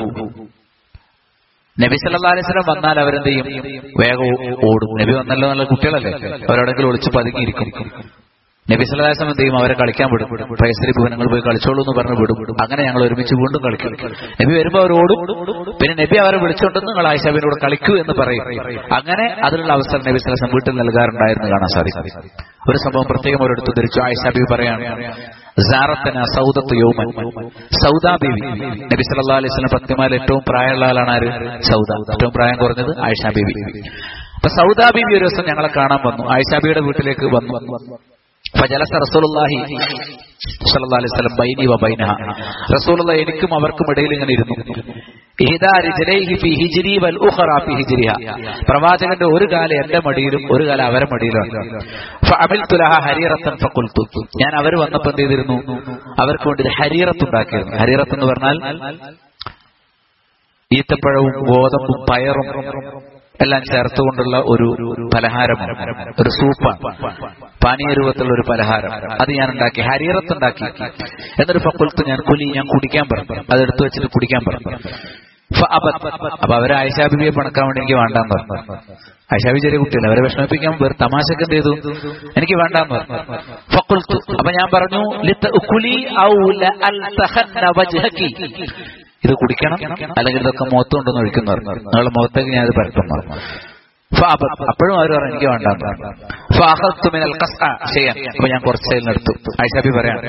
നബി സല്ലല്ലാഹു അലൈഹി വസല്ലം വന്നാൽ അവരെന്ത് ചെയ്യും വേഗം ഓടും നബി വന്നല്ലോ നല്ല കുട്ടികളല്ലേ അവരെവിടെങ്കിലും ഒളിച്ച് പതുങ്ങിയിരിക്കും നബി സല്ലാസം എന്ത് ചെയ്യും അവരെ കളിക്കാൻ വിടും പ്രയസ്ത്രീ ഭുവനങ്ങൾ പോയി കളിച്ചോളൂ എന്ന് പറഞ്ഞ് വിടും അങ്ങനെ ഞങ്ങൾ ഒരുമിച്ച് വീണ്ടും കളിക്കും നബി വരുമ്പോൾ അവർ ഓടും പിന്നെ നബി അവരെ വിളിച്ചോണ്ടെന്ന് നിങ്ങൾ ആയിഷാബിനോട് കളിക്കൂ എന്ന് പറയും അങ്ങനെ അതിനുള്ള അവസരം നബി സല്ലാസം വീട്ടിൽ നൽകാറുണ്ടായിരുന്നു കാണാൻ സാധിക്കും ഒരു സംഭവം പ്രത്യേകം ഒരിടത്ത് ധരിച്ചു ആയിഷാബി പറയാണ് സാറത്തന സൗദത്ത് യോമൻ സൗദാ ബീവി നബി സല്ലാ അലൈഹി സ്വലം പത്യമാൽ ഏറ്റവും പ്രായമുള്ള ആളാണ് ആര് സൗദ ഏറ്റവും പ്രായം കുറഞ്ഞത് ആയിഷാ ബീവി അപ്പൊ സൗദാ ബീവി ഒരു ദിവസം ഞങ്ങളെ കാണാൻ വന്നു ആയിഷാബിയുടെ വീട്ടിലേക്ക് വന്നു ഫജലസ റസൂലുള്ളാഹി സ്വല്ലല്ലാഹു അലൈഹി വസല്ലം ബൈനി വ ബൈനഹ റസൂലുള്ള എനിക്കും അവർക്കും ഇടയിൽ ഇങ്ങനെ ഇരുന്നു ഇഹ്ദാ റിജലൈഹി ഫി ഹിജ്രി വൽ ഉഖറ ഫി ഹിജ്രിഹ പ്രവാചകന്റെ ഒരു കാല എന്റെ മടിയിലും ഒരു കാല അവരെ മടിയിലാണ് ഫഅമിൽതു ലഹ ഹരീറത്തൻ ഫഖുൽതു ഞാൻ അവർ വന്നപ്പോൾ എന്ത് ചെയ്തിരുന്നു അവർക്ക് വേണ്ടി ഹരീറത്ത് ഉണ്ടാക്കിയിരുന്നു ഹരീറത്ത് എന്ന് പറഞ്ഞാൽ ഈത്തപ്പഴവും ഗോതമ്പും പയറും എല്ലാം ചേർത്തുകൊണ്ടുള്ള ഒരു പലഹാരമാണ് ഒരു സൂപ്പാണ് പാനീയ രൂപത്തിലുള്ള ഒരു പലഹാരം അത് ഞാൻ ഉണ്ടാക്കി ഹരീറത്ത് ഉണ്ടാക്കി എന്നൊരു ഫക്കുലത്ത് ഞാൻ കുലി ഞാൻ കുടിക്കാൻ പറഞ്ഞു അതെടുത്തു വെച്ചിട്ട് കുടിക്കാൻ പറഞ്ഞു അപ്പൊ അവര് ആയിഷാബിബിയെ പണക്കാൻ വേണ്ടി എനിക്ക് വേണ്ടാന്ന് പറഞ്ഞു ആയിഷാബി ചെറിയ കുട്ടിയല്ല അവരെ വിഷമിപ്പിക്കാൻ വേറെ തമാശക്ക് എന്ത് ചെയ്തു എനിക്ക് വേണ്ടാന്ന് പറഞ്ഞു ഫക്കുൽത്തു അപ്പൊ ഞാൻ പറഞ്ഞു ലിത്തഅ്കുലി ഔ ലഅൽതഹന്ന വജ്ഹകി ഇത് കുടിക്കണം അല്ലെങ്കിൽ ഇതൊക്കെ മുഖത്ത് കൊണ്ടൊന്ന് ഒഴിക്കുന്നു പറഞ്ഞു നിങ്ങളുടെ മുഖത്തേക്ക് ഞാൻ ഇത് പരത്തും പറഞ്ഞു അപ്പോഴും അവർ പറഞ്ഞു എനിക്ക് വേണ്ടെന്ന് ചെയ്യാൻ അപ്പൊ ഞാൻ കുറച്ച് എടുത്തു ഐഷാബി പറയാം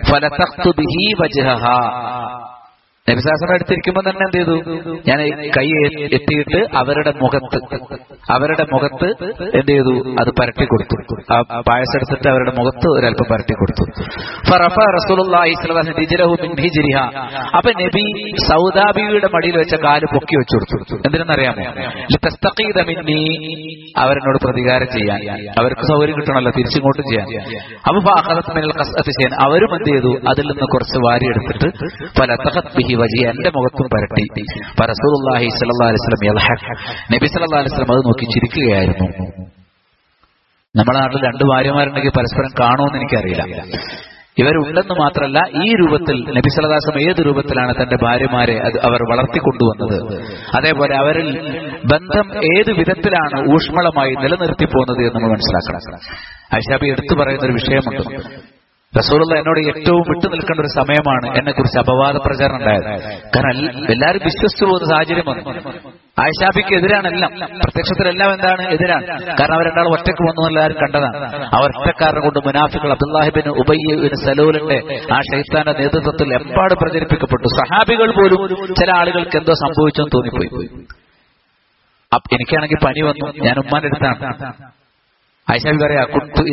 നബിസാസനം എടുത്തിരിക്കുമ്പോൾ തന്നെ എന്ത് ചെയ്തു ഞാൻ കൈ എത്തിയിട്ട് അവരുടെ മുഖത്ത് അവരുടെ മുഖത്ത് എന്ത് ചെയ്തു അത് പരട്ടി കൊടുത്തു ആ പായസം എടുത്തിട്ട് അവരുടെ മുഖത്ത് ഒരല്പം പരട്ടി കൊടുത്തു അപ്പൊ നബി സൗദാബിയുടെ മടിയിൽ വെച്ച കാല് പൊക്കി വെച്ചു കൊടുത്തു എന്തിനെന്നറിയാമോ മിന്നി അവരെന്നോട് പ്രതികാരം ചെയ്യാൻ അവർക്ക് സൗകര്യം കിട്ടണമല്ലോ തിരിച്ചിങ്ങോട്ടും ചെയ്യാൻ അപ്പൊ ചെയ്യാൻ അവരും എന്ത് ചെയ്തു അതിൽ നിന്ന് കുറച്ച് വാരി എടുത്തിട്ട് പല ബിഹി വജിയ എന്റെ മുഖത്തും പരട്ടി റസൂലുള്ളാഹി സ്വല്ലല്ലാഹു അലൈഹി വസല്ലം യൽഹഖ് നബി സല്ലല്ലാഹു അലൈഹി വസല്ലം അത് നോക്കി ചിരിക്കുകയായിരുന്നു നമ്മുടെ നാട്ടിൽ രണ്ട് ഭാര്യമാരുണ്ടെങ്കിൽ പരസ്പരം കാണുമെന്ന് എനിക്കറിയില്ല ഇവരുണ്ടെന്ന് മാത്രമല്ല ഈ രൂപത്തിൽ നബി സല്ലല്ലാഹു ഏത് രൂപത്തിലാണ് തന്റെ ഭാര്യമാരെ അത് അവർ വളർത്തിക്കൊണ്ടുവന്നത് അതേപോലെ അവരിൽ ബന്ധം ഏത് വിധത്തിലാണ് ഊഷ്മളമായി നിലനിർത്തി പോകുന്നത് എന്ന് നമ്മൾ മനസ്സിലാക്കണം ഐഷാബി എടുത്തു പറയുന്ന ഒരു വിഷയമുണ്ട് റസൂലുള്ള എന്നോട് ഏറ്റവും വിട്ടു നിൽക്കേണ്ട ഒരു സമയമാണ് എന്നെ കുറിച്ച് അപവാദ പ്രചാരണം ഉണ്ടായത് കാരണം എല്ലാവരും വിശ്വസിച്ചു പോകുന്ന സാഹചര്യം വന്നു ആയിഷാബിക്ക് എതിരാണെല്ലാം പ്രത്യക്ഷത്തിലെല്ലാം എന്താണ് എതിരാണ് കാരണം അവരെന്താണ് ഒറ്റക്ക് വന്നു എല്ലാവരും കണ്ടതാണ് ആ ഒറ്റക്കാരനെ കൊണ്ട് മുനാഫികൾ അബ്ദുല്ലാഹിബിൻ ഉബയ്യബിൻ സലൂലിന്റെ ആ ഷെയ്ത്താന്റെ നേതൃത്വത്തിൽ എമ്പാട് പ്രചരിപ്പിക്കപ്പെട്ടു സഹാബികൾ പോലും ചില ആളുകൾക്ക് എന്തോ സംഭവിച്ചെന്ന് തോന്നിപ്പോയി എനിക്കാണെങ്കിൽ പനി വന്നു ഞാൻ ഉമ്മാന്റെ അടുത്താണ് ഐഷാബി പറയാ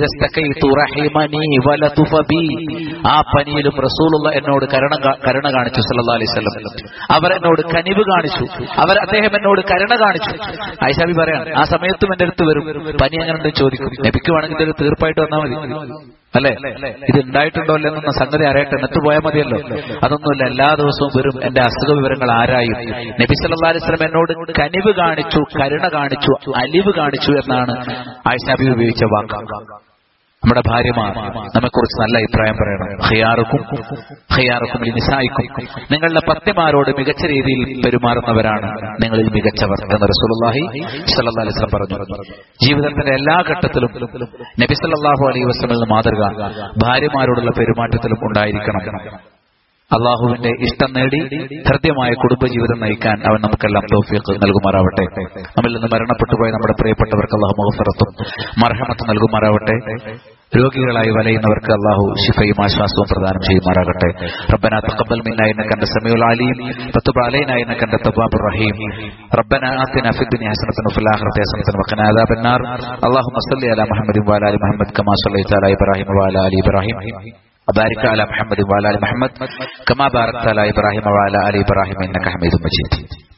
ആ പനിയിലും റസൂലുള്ള എന്നോട് കരുണ കരുണ കാണിച്ചു സല്ലാ അലൈഹി സ്വലം അവർ എന്നോട് കനിവ് കാണിച്ചു അവർ അദ്ദേഹം എന്നോട് കരുണ കാണിച്ചു ഐഷാബി പറയാണ് ആ സമയത്തും എന്റെ അടുത്ത് വരും പനി എങ്ങനെ ചോദിക്കും നബിക്ക് വേണമെങ്കിൽ ഇതൊരു തീർപ്പായിട്ട് വന്നാൽ മതി അല്ലെ ഇത് ഉണ്ടായിട്ടുണ്ടോ അല്ലെന്ന സംഗതി അറിയട്ടെ എന്നിട്ട് പോയാൽ മതിയല്ലോ അതൊന്നുമില്ല എല്ലാ ദിവസവും വരും എന്റെ അസുഖ വിവരങ്ങൾ ആരായും നബി സല്ലാ അലൈഹി സ്വലം എന്നോട് കനിവ് കാണിച്ചു കരുണ കാണിച്ചു അലിവ് കാണിച്ചു എന്നാണ് ആയിഷാബി ഉപയോഗിച്ച വാക്ക് നമ്മുടെ ഭാര്യമാർ നമ്മെക്കുറിച്ച് നല്ല അഭിപ്രായം പറയണം ഹയാറുക്കും ഹയാറുക്കും നിസായിക്കും നിങ്ങളുടെ പത്നിമാരോട് മികച്ച രീതിയിൽ പെരുമാറുന്നവരാണ് നിങ്ങളിൽ മികച്ചവർ എന്ന് റസൂലുള്ളാഹി സ്വല്ലല്ലാഹി അലൈഹി വസല്ലം പറഞ്ഞു ജീവിതത്തിന്റെ എല്ലാ ഘട്ടത്തിലും നബി സല്ലല്ലാഹു അലൈഹി വസല്ലം മാതൃക ഭാര്യമാരോടുള്ള പെരുമാറ്റത്തിലും ഉണ്ടായിരിക്കണം അള്ളാഹുവിന്റെ ഇഷ്ടം നേടി ഹൃദ്യമായ കുടുംബജീവിതം നയിക്കാൻ അവൻ നമുക്കെല്ലാം തോഫിയൊക്കെ നൽകുമാറാവട്ടെ നമ്മിൽ നിന്ന് മരണപ്പെട്ടുപോയ നമ്മുടെ പ്രിയപ്പെട്ടവർക്ക് അള്ളാഹു മഹഫറത്തും മർഹമത്ത് നൽകുമാറാവട്ടെ രോഗികളായി വലയുന്നവർക്ക് അള്ളാഹു ശിഫയും ആശ്വാസവും പ്രദാനം ചെയ്യുമാറാകട്ടെ ربنا تقبل منا انك انت السميع العليم وتب علينا انك انت التواب الرحيم ربنا آتنا في الدنيا حسنة وفي الآخرة حسنة وقنا عذاب النار اللهم صل على محمد وعلى ال محمد كما صليت على ابراهيم وعلى ال ابراهيم وبارك على محمد وعلى ال محمد كما باركت على ابراهيم وعلى ال ابراهيم انك حميد مجيد